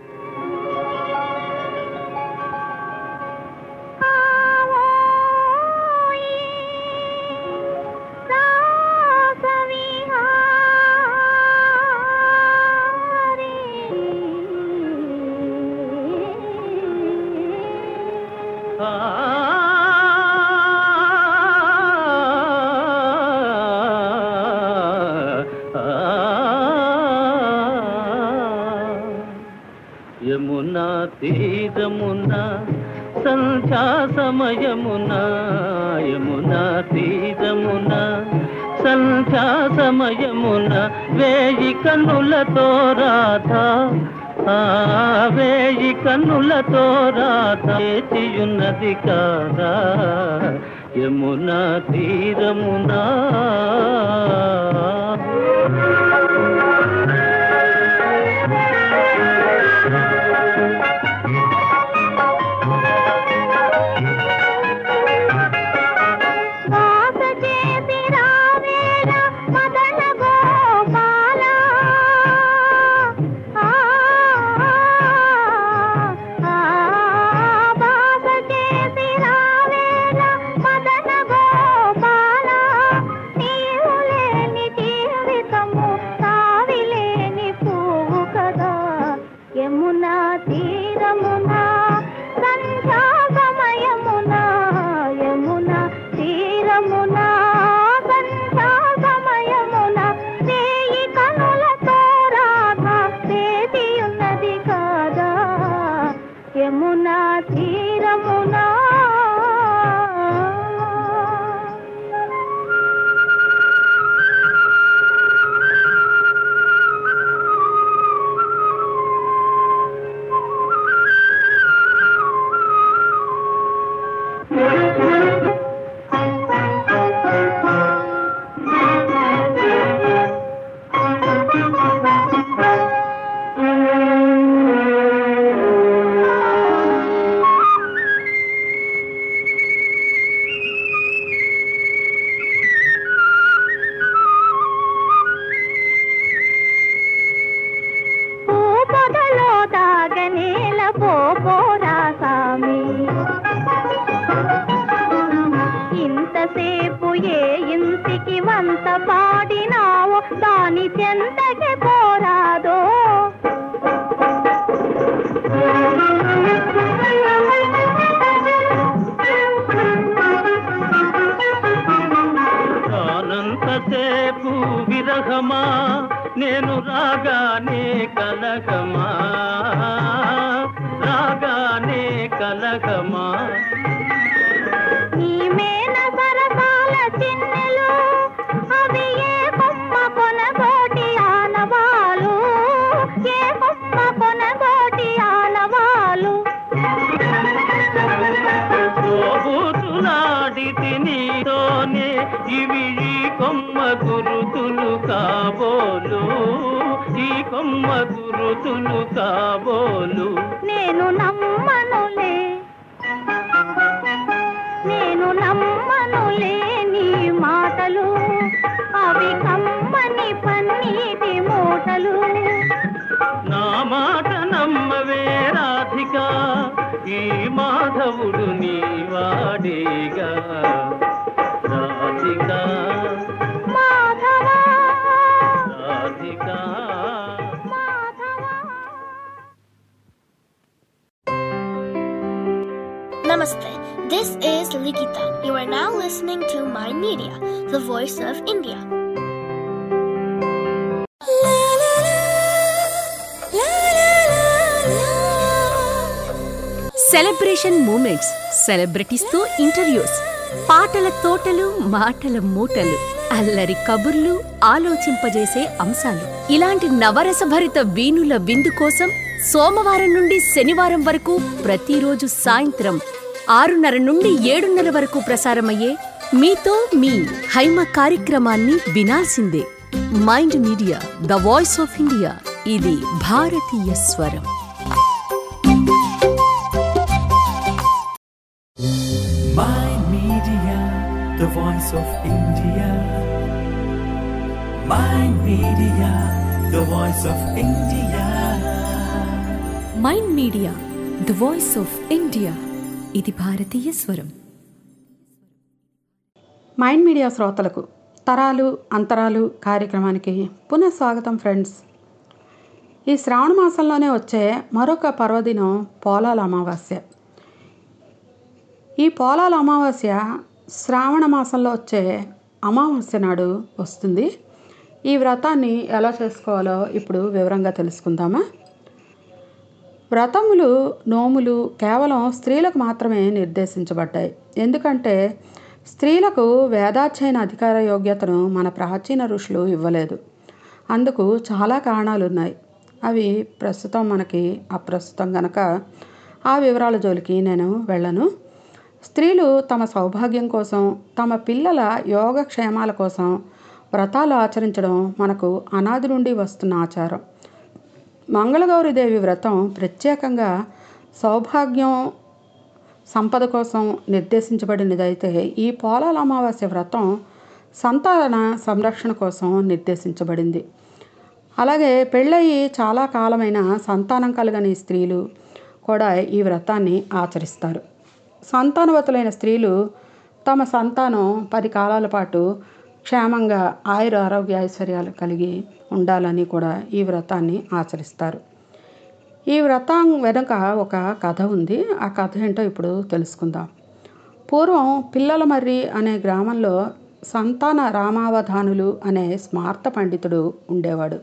యమునా తీరమున సంధ్యా సమయమున యమునా తీరమున సంధ్యా సమయమున వేయి కన్నులతో రాధా ఆ వేయి కన్నులతో రాధా చేయున్నది కాదా యమునా తీరమునా శ్వాస చేసి రావేళ మదన గోపాల ఆ, ఆ, బాస చేసి రావేళ మదన గోపాల నీవు లేని జీవితము తావిలేని పువ్వు కదా యమునా తీరమున సంధ్యా సమయమున యమున తీరమున సంధ్యా సమయమున వేయి కనులతో రాధ వేది ఉన్నది కాదా యమునా తీరమునా చేతులు కాబోలు నేను నమ్మనులే నేను నమ్మనులే నీ మాటలు అవి కమ్మని పన్నీటి మూటలు నా మాట నమ్మవే రాధిక ఈ మాధవుడు నీ వాడేగా రాధిక మాధవా Radhika Namaste. This is Likita. You are now listening to Mind Media, the voice of India. Celebration moments సెలబ్రిటీస్తో ఇంటర్వ్యూస్ పాటల తోటలు మాటల మూటలు అల్లరి కబుర్లు ఆలోచింపజేసే అంశాలు ఇలాంటి నవరసభరిత వీణుల విందు కోసం సోమవారం నుండి శనివారం వరకు ప్రతిరోజు సాయంత్రం ఆరున్నర నుండి ఏడున్నర వరకు ప్రసారమయ్యే మీతో మీ హైమ కార్యక్రమాన్ని వినాల్సిందే Mind Media the voice of India ఇది భారతీయ స్వరం Mind Media, the voice of India. Mind Media, the voice of India. Mind Media the voice of India ఇది భారతీయ స్వరం మైండ్ మీడియా శ్రోతలకు తరాలు అంతరాలు కార్యక్రమానికి పునః స్వాగతం ఫ్రెండ్స్ ఈ శ్రావణ మాసంలోనే వచ్చే మరొక పర్వదినం పోలాల అమావాస్య ఈ పోలాల అమావాస్య శ్రావణ మాసంలో వచ్చే అమావాస్య నాడు వస్తుంది ఈ వ్రతాన్ని ఎలా చేసుకోవాలో ఇప్పుడు వివరంగా తెలుసుకుందామా వ్రతములు నోములు కేవలం స్త్రీలకు మాత్రమే నిర్దేశించబడ్డాయి ఎందుకంటే స్త్రీలకు వేదాధ్యయన అధికార యోగ్యతను మన ప్రాచీన ఋషులు ఇవ్వలేదు అందుకు చాలా కారణాలు ఉన్నాయి అవి ప్రస్తుతం మనకి అప్రస్తుతం గనక ఆ వివరాల జోలికి నేను వెళ్ళను స్త్రీలు తమ సౌభాగ్యం కోసం తమ పిల్లల యోగక్షేమాల కోసం వ్రతాలు ఆచరించడం మనకు అనాది నుండి వస్తున్న ఆచారం మంగళగౌరిదేవి వ్రతం ప్రత్యేకంగా సౌభాగ్యం సంపద కోసం నిర్దేశించబడినదైతే ఈ పోలాల అమావాస్య వ్రతం సంతాన సంరక్షణ కోసం నిర్దేశించబడింది అలాగే పెళ్ళయి చాలా కాలమైన సంతానం కలగని స్త్రీలు కూడా ఈ వ్రతాన్ని ఆచరిస్తారు సంతానవతులైన స్త్రీలు తమ సంతానం పది కాలాల పాటు క్షేమంగా ఆయుర ఆరోగ్య ఐశ్వర్యాలు కలిగి ఉండాలని కూడా ఈ వ్రతాన్ని ఆచరిస్తారు ఈ వ్రతం వెనుక ఒక కథ ఉంది ఆ కథ ఏంటో ఇప్పుడు తెలుసుకుందాం పూర్వం పిల్లల మర్రి అనే గ్రామంలో సంతాన రామావధానులు అనే స్మార్త పండితుడు ఉండేవాడు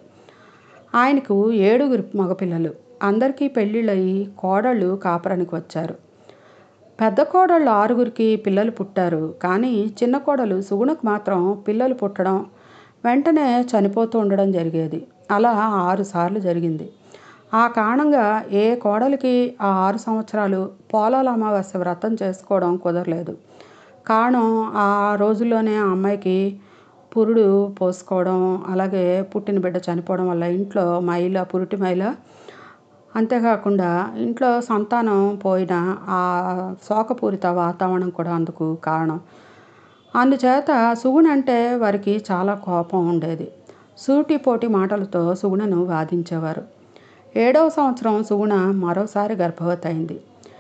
ఆయనకు ఏడుగురు మగపిల్లలు అందరికీ పెళ్ళిళ్ళయి కోడళ్ళు కాపురానికి వచ్చారు పెద్ద కోడళ్ళు ఆరుగురికి పిల్లలు పుట్టారు కానీ చిన్న కోడలు సుగుణకు మాత్రం పిల్లలు పుట్టడం వెంటనే చనిపోతూ ఉండడం జరిగేది అలా ఆరు సార్లు జరిగింది ఆ కారణంగా ఏ కోడలికి ఆ ఆరు సంవత్సరాలు పోలాల అమావాస్య వ్రతం చేసుకోవడం కుదరలేదు కారణం ఆ రోజుల్లోనే ఆ అమ్మాయికి పురుడు పోసుకోవడం అలాగే పుట్టిన బిడ్డ చనిపోవడం వల్ల ఇంట్లో మైల పురిటి మైల అంతేకాకుండా ఇంట్లో సంతానం పోయిన ఆ శోకపూరిత వాతావరణం కూడా అందుకు కారణం అందుచేత సుగుణ అంటే వారికి చాలా కోపం ఉండేది సూటిపోటి మాటలతో సుగుణను వాదించేవారు ఏడవ సంవత్సరం సుగుణ మరోసారి గర్భవతి అయింది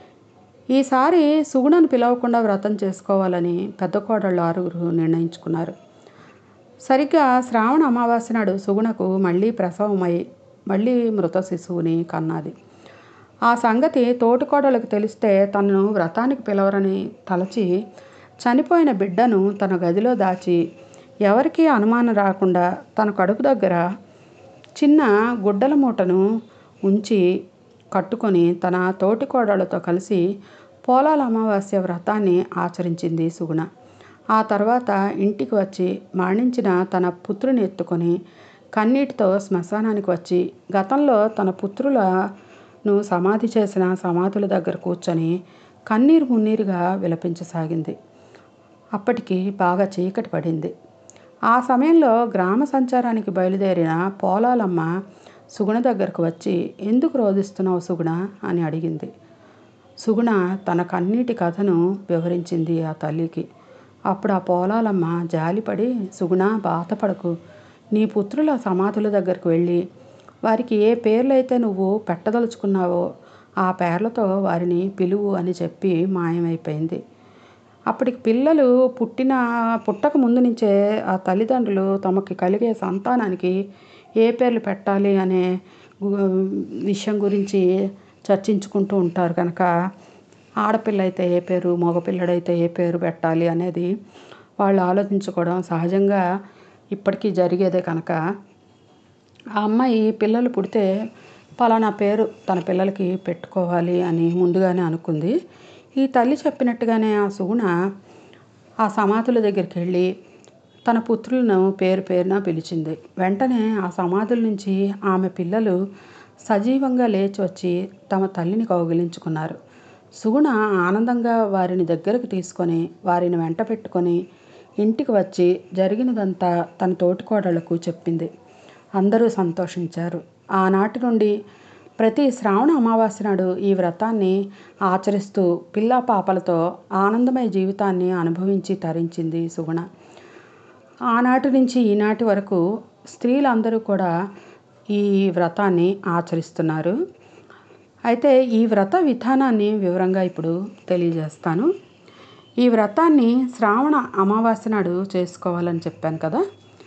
ఈసారి సుగుణను పిలవకుండా వ్రతం చేసుకోవాలని పెద్ద కోడళ్ళు ఆరుగురు నిర్ణయించుకున్నారు సరిగ్గా శ్రావణ అమావాస్య నాడు సుగుణకు మళ్ళీ ప్రసవమై మళ్ళీ మృత శిశువుని కన్నది ఆ సంగతి తోటికోడలకు తెలిస్తే తనను వ్రతానికి పిలవరని తలచి చనిపోయిన బిడ్డను తన గదిలో దాచి ఎవరికీ అనుమానం రాకుండా తన కడుపు దగ్గర చిన్న గుడ్డల మూటను ఉంచి కట్టుకొని తన తోటి కోడళ్ళతో కలిసి పోలాల అమావాస్య వ్రతాన్ని ఆచరించింది సుగుణ ఆ తర్వాత ఇంటికి వచ్చి మరణించిన తన పుత్రుని ఎత్తుకొని కన్నీటితో శ్మశానానికి వచ్చి గతంలో తన పుత్రులను సమాధి చేసిన సమాధుల దగ్గర కూర్చొని కన్నీరు మున్నీరుగా విలపించసాగింది అప్పటికి బాగా చీకటి పడింది ఆ సమయంలో గ్రామ సంచారానికి బయలుదేరిన పోలాలమ్మ సుగుణ దగ్గరకు వచ్చి ఎందుకు రోధిస్తున్నావు సుగుణ అని అడిగింది సుగుణ తన కన్నీటి కథను వివరించింది ఆ తల్లికి అప్పుడు ఆ పోలాలమ్మ జాలిపడి సుగుణ బాధపడకు నీ పుత్రుల సమాధుల దగ్గరకు వెళ్ళి వారికి ఏ పేర్లైతే నువ్వు పెట్టదలుచుకున్నావో ఆ పేర్లతో వారిని పిలువు అని చెప్పి మాయమైపోయింది అప్పటికి పిల్లలు పుట్టిన పుట్టక ముందు నుంచే ఆ తల్లిదండ్రులు తమకి కలిగే సంతానానికి ఏ పేర్లు పెట్టాలి అనే గు- విషయం గురించి చర్చించుకుంటూ ఉంటారు కనుక ఆడపిల్ల అయితే ఏ పేరు మగపిల్లడైతే ఏ పేరు పెట్టాలి అనేది వాళ్ళు ఆలోచించుకోవడం సహజంగా ఇప్పటికీ జరిగేదే కనుక ఆ అమ్మాయి పిల్లలు పుడితే పలానా పేరు తన పిల్లలకి పెట్టుకోవాలి అని ముందుగానే అనుకుంది ఈ తల్లి చెప్పినట్టుగానే ఆ సుగుణ ఆ సమాధుల దగ్గరికి వెళ్ళి తన పుత్రులను పేరు పేరున పిలిచింది వెంటనే ఆ సమాధుల నుంచి ఆమె పిల్లలు సజీవంగా లేచి వచ్చి తమ తల్లిని కౌగిలించుకున్నారు సుగుణ ఆనందంగా వారిని దగ్గరకు తీసుకొని వారిని వెంట పెట్టుకొని ఇంటికి వచ్చి జరిగినదంతా తన తోటికోడళ్లకు చెప్పింది అందరూ సంతోషించారు ఆనాటి నుండి ప్రతి శ్రావణ అమావాస్య నాడు ఈ వ్రతాన్ని ఆచరిస్తూ పిల్లా పాపలతో ఆనందమయ జీవితాన్ని అనుభవించి తరించింది సుగుణ ఆనాటి నుంచి ఈనాటి వరకు స్త్రీలందరూ కూడా ఈ వ్రతాన్ని ఆచరిస్తున్నారు అయితే ఈ వ్రత విధానాన్ని వివరంగా ఇప్పుడు తెలియజేస్తాను ఈ వ్రతాన్ని శ్రావణ అమావాస్య నాడు చేసుకోవాలని చెప్పాను కదా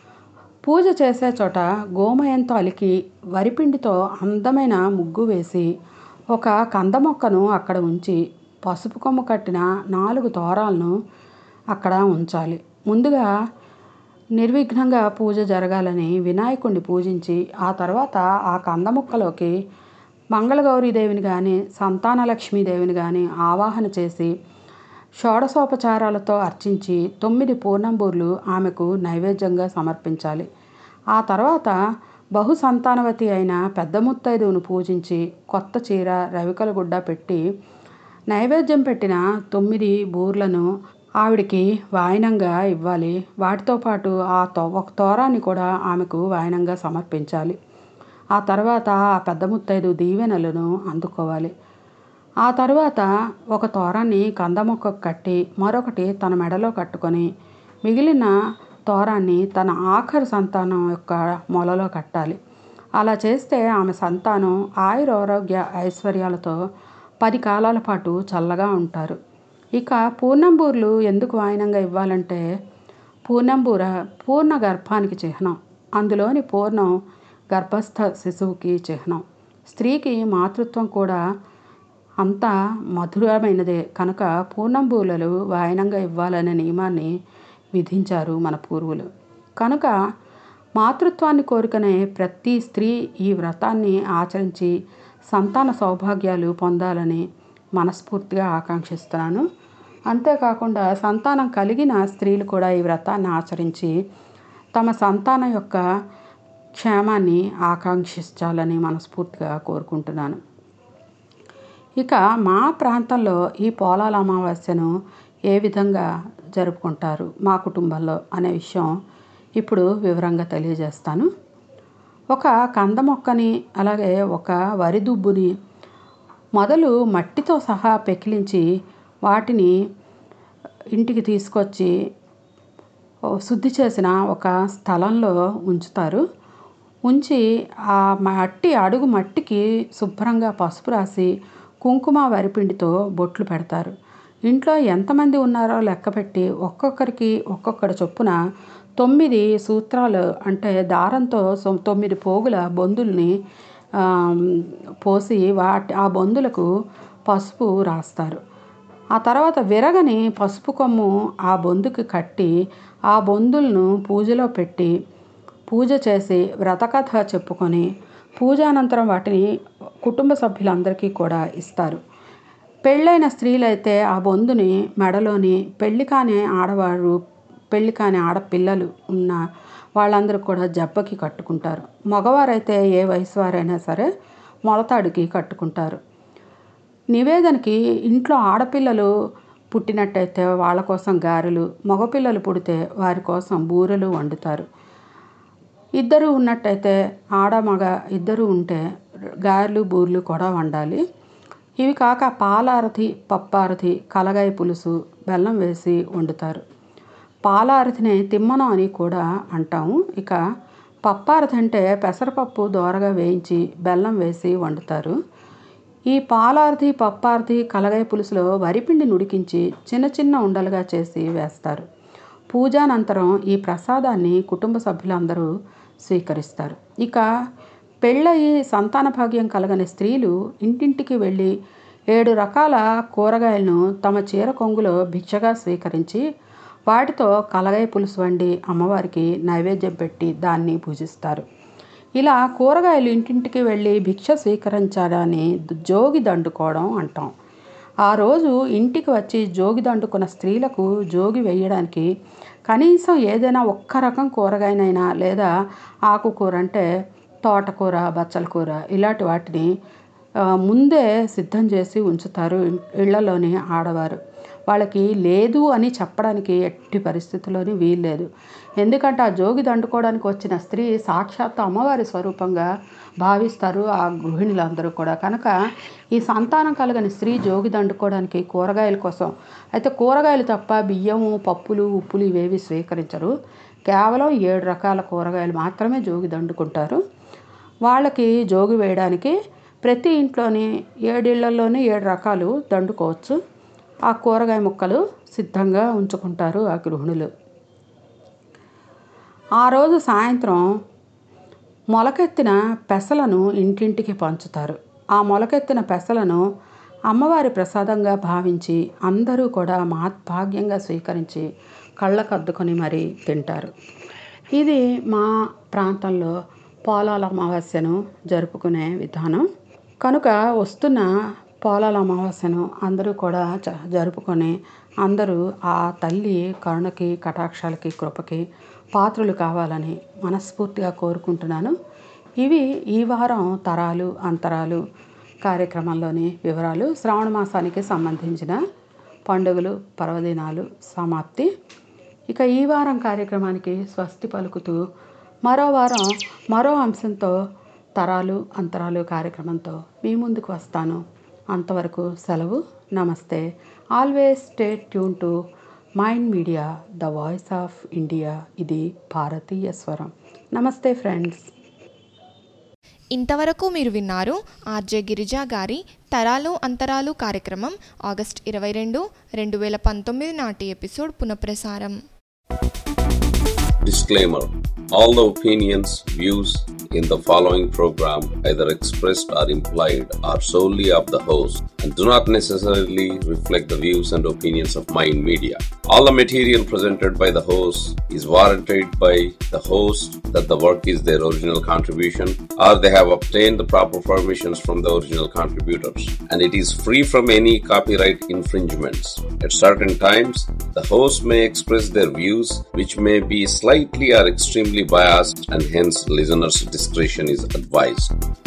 పూజ చేసే చోట గోమయంతో అలికి వరిపిండితో అందమైన ముగ్గు వేసి ఒక కంద మొక్కను అక్కడ ఉంచి పసుపు కొమ్మ కట్టిన నాలుగు తోరాలను అక్కడ ఉంచాలి ముందుగా నిర్విఘ్నంగా పూజ జరగాలని వినాయకుడిని పూజించి ఆ తర్వాత ఆ కంద మొక్కలోకి మంగళగౌరీదేవిని కానీ సంతానలక్ష్మీదేవిని కానీ ఆవాహన చేసి షోడశోపచారాలతో అర్చించి తొమ్మిది పూర్ణంబూర్లు ఆమెకు నైవేద్యంగా సమర్పించాలి ఆ తర్వాత బహు సంతానవతి అయిన పెద్ద ముత్తైదువును పూజించి కొత్త చీర రవికల గుడ్డ పెట్టి నైవేద్యం పెట్టిన తొమ్మిది బూర్లను ఆవిడికి వాయనంగా ఇవ్వాలి వాటితో పాటు ఆ తో ఒక తోరాన్ని కూడా ఆమెకు వాయనంగా సమర్పించాలి ఆ తర్వాత ఆ పెద్ద ముత్తైదు దీవెనలను అందుకోవాలి ఆ తరువాత ఒక తోరాన్ని కంద మొక్కకు కట్టి మరొకటి తన మెడలో కట్టుకొని మిగిలిన తోరాన్ని తన ఆఖరి సంతానం యొక్క మొలలో కట్టాలి అలా చేస్తే ఆమె సంతానం ఆయురారోగ్య ఐశ్వర్యాలతో పది కాలాల పాటు చల్లగా ఉంటారు ఇక పూర్ణంబూర్లు ఎందుకు వాయనంగా ఇవ్వాలంటే పూర్ణంబూర పూర్ణ గర్భానికి చిహ్నం అందులోని పూర్ణం గర్భస్థ శిశువుకి చిహ్నం స్త్రీకి మాతృత్వం కూడా అంత మధురమైనదే కనుక పూర్ణంబూలలు వాయనంగా ఇవ్వాలనే నియమాన్ని విధించారు మన పూర్వులు కనుక మాతృత్వాన్ని కోరుకునే ప్రతి స్త్రీ ఈ వ్రతాన్ని ఆచరించి సంతాన సౌభాగ్యాలు పొందాలని మనస్ఫూర్తిగా ఆకాంక్షిస్తున్నాను అంతేకాకుండా సంతానం కలిగిన స్త్రీలు కూడా ఈ వ్రతాన్ని ఆచరించి తమ సంతానం యొక్క క్షేమాన్ని ఆకాంక్షించాలని మనస్ఫూర్తిగా కోరుకుంటున్నాను ఇక మా ప్రాంతంలో ఈ పోలాల అమావాస్యను ఏ విధంగా జరుపుకుంటారు మా కుటుంబంలో అనే విషయం ఇప్పుడు వివరంగా తెలియజేస్తాను ఒక కంద మొక్కని అలాగే ఒక వరి దుబ్బుని మొదలు మట్టితో సహా పెకిలించి వాటిని ఇంటికి తీసుకొచ్చి ఓ శుద్ధి చేసిన ఒక స్థలంలో ఉంచుతారు ఉంచి ఆ మట్టి అడుగు మట్టికి శుభ్రంగా పసుపు రాసి కుంకుమ వరిపిండితో బొట్లు పెడతారు ఇంట్లో ఎంతమంది ఉన్నారో లెక్కపెట్టి ఒక్కొక్కరికి ఒక్కొక్కటి చొప్పున తొమ్మిది సూత్రాలు అంటే దారంతో సొ- తొమ్మిది పోగుల బొందుల్ని ఆ, పోసి వాటి ఆ బొందులకు పసుపు రాస్తారు ఆ తర్వాత విరగని పసుపు కొమ్ము ఆ బొందుకి కట్టి ఆ బొందులను పూజలో పెట్టి పూజ చేసి వ్రతకథ చెప్పుకొని పూజ అనంతరం వాటిని కుటుంబ సభ్యులందరికీ కూడా ఇస్తారు పెళ్ళైన స్త్రీలైతే ఆ బొందుని మెడలోని పెళ్లి కాని ఆడవారు పెళ్లి కాని ఆడపిల్లలు ఉన్న వాళ్ళందరూ కూడా జబ్బకి కట్టుకుంటారు మగవారైతే ఏ వయసు వారైనా సరే మొలతాడికి కట్టుకుంటారు నివేదనకి ఇంట్లో ఆడపిల్లలు పుట్టినట్టయితే వాళ్ళ కోసం గారెలు మగపిల్లలు పుడితే వారి కోసం బూరెలు వండుతారు ఇద్దరు ఉన్నట్టయితే ఆడ మగ ఇద్దరు ఉంటే గారెలు బూర్లు కూడా వండాలి ఇవి కాక పాలారతి పప్పారతి కలగాయ పులుసు బెల్లం వేసి వండుతారు పాలారతిని తిమ్మనం అని కూడా అంటాము ఇక పప్పారతి అంటే పెసరపప్పు దోరగా వేయించి బెల్లం వేసి వండుతారు ఈ పాలారతి పప్పారతి కలగాయ పులుసులో వరిపిండిని ఉడికించి చిన్న చిన్న ఉండలుగా చేసి వేస్తారు పూజానంతరం ఈ ప్రసాదాన్ని కుటుంబ సభ్యులందరూ స్వీకరిస్తారు ఇక పెళ్ళయి సంతాన భాగ్యం కలగని స్త్రీలు ఇంటింటికి వెళ్ళి ఏడు రకాల కూరగాయలను తమ చీర కొంగులో భిక్షగా స్వీకరించి వాటితో కలగాయ పులుసు వండి అమ్మవారికి నైవేద్యం పెట్టి దాన్ని పూజిస్తారు ఇలా కూరగాయలు ఇంటింటికి వెళ్ళి భిక్ష స్వీకరించడాన్ని జోగి దండుకోవడం అంటాం ఆ రోజు ఇంటికి వచ్చి జోగి దండుకున్న స్త్రీలకు జోగి వేయడానికి కనీసం ఏదైనా ఒక్క రకం కూరగాయనైనా లేదా ఆకుకూర అంటే తోటకూర బచ్చల కూర ఇలాంటి వాటిని ఆ, ముందే సిద్ధం చేసి ఉంచుతారు ఇం- ఇళ్లలోని ఆడవారు వాళ్ళకి లేదు అని చెప్పడానికి ఎట్టి పరిస్థితుల్లోని వీల్లేదు ఎందుకంటే ఆ జోగి దండుకోవడానికి వచ్చిన స్త్రీ సాక్షాత్తు అమ్మవారి స్వరూపంగా భావిస్తారు ఆ గృహిణులందరూ కూడా కనుక ఈ సంతానం కలగని స్త్రీ జోగి దండుకోవడానికి కూరగాయల కోసం అయితే కూరగాయలు తప్ప బియ్యము పప్పులు ఉప్పులు ఇవేవి స్వీకరించరు కేవలం ఏడు రకాల కూరగాయలు మాత్రమే జోగి దండుకుంటారు వాళ్ళకి జోగి వేయడానికి ప్రతి ఇంట్లోని ఏడిళ్లలోనే ఏడు రకాలు దండుకోవచ్చు ఆ కూరగాయ ముక్కలు సిద్ధంగా ఉంచుకుంటారు ఆ గృహిణులు ఆ రోజు సాయంత్రం మొలకెత్తిన పెసలను ఇంటింటికి పంచుతారు ఆ మొలకెత్తిన పెసలను అమ్మవారి ప్రసాదంగా భావించి అందరూ కూడా మహద్భాగ్యంగా స్వీకరించి కళ్ళకద్దుకొని మరీ తింటారు ఇది మా ప్రాంతంలో పోలాల అమావాస్యను జరుపుకునే విధానం కనుక వస్తున్న పోలాల అమావాస్యను అందరూ కూడా జ- జరుపుకొని అందరూ ఆ తల్లి కరుణకి కటాక్షాలకి కృపకి పాత్రలు కావాలని మనస్ఫూర్తిగా కోరుకుంటున్నాను ఇవి ఈ వారం తరాలు అంతరాలు కార్యక్రమంలోని వివరాలు శ్రావణ మాసానికి సంబంధించిన పండుగలు పర్వదినాలు సమాప్తి ఇక ఈ వారం కార్యక్రమానికి స్వస్తి పలుకుతూ మరో వారం మరో అంశంతో తరాలు అంతరాలు కార్యక్రమంతో మీ ముందుకు వస్తాను అంతవరకు సెలవు నమస్తే always stay tune to Mind Media the voice of India ఇది భారతీయ స్వరం నమస్తే ఫ్రెండ్స్ ఇంతవరకు మీరు విన్నారు ఆర్జే గిరిజా గారి తరాలు అంతరాలు కార్యక్రమం ఆగస్ట్ ఇరవై రెండు రెండు వేల పంతొమ్మిది నాటి ఎపిసోడ్ పునఃప్రసారం Disclaimer All the opinions, views in the following program, either expressed or implied, are solely of the host and do not necessarily reflect the views and opinions of Mind Media. All the material presented by the host is warranted by the host that the work is their original contribution or they have obtained the proper permissions from the original contributors and it is free from any copyright infringements. At certain times, the host may express their views which may be slightly or extremely biased and hence listeners' discretion is advised.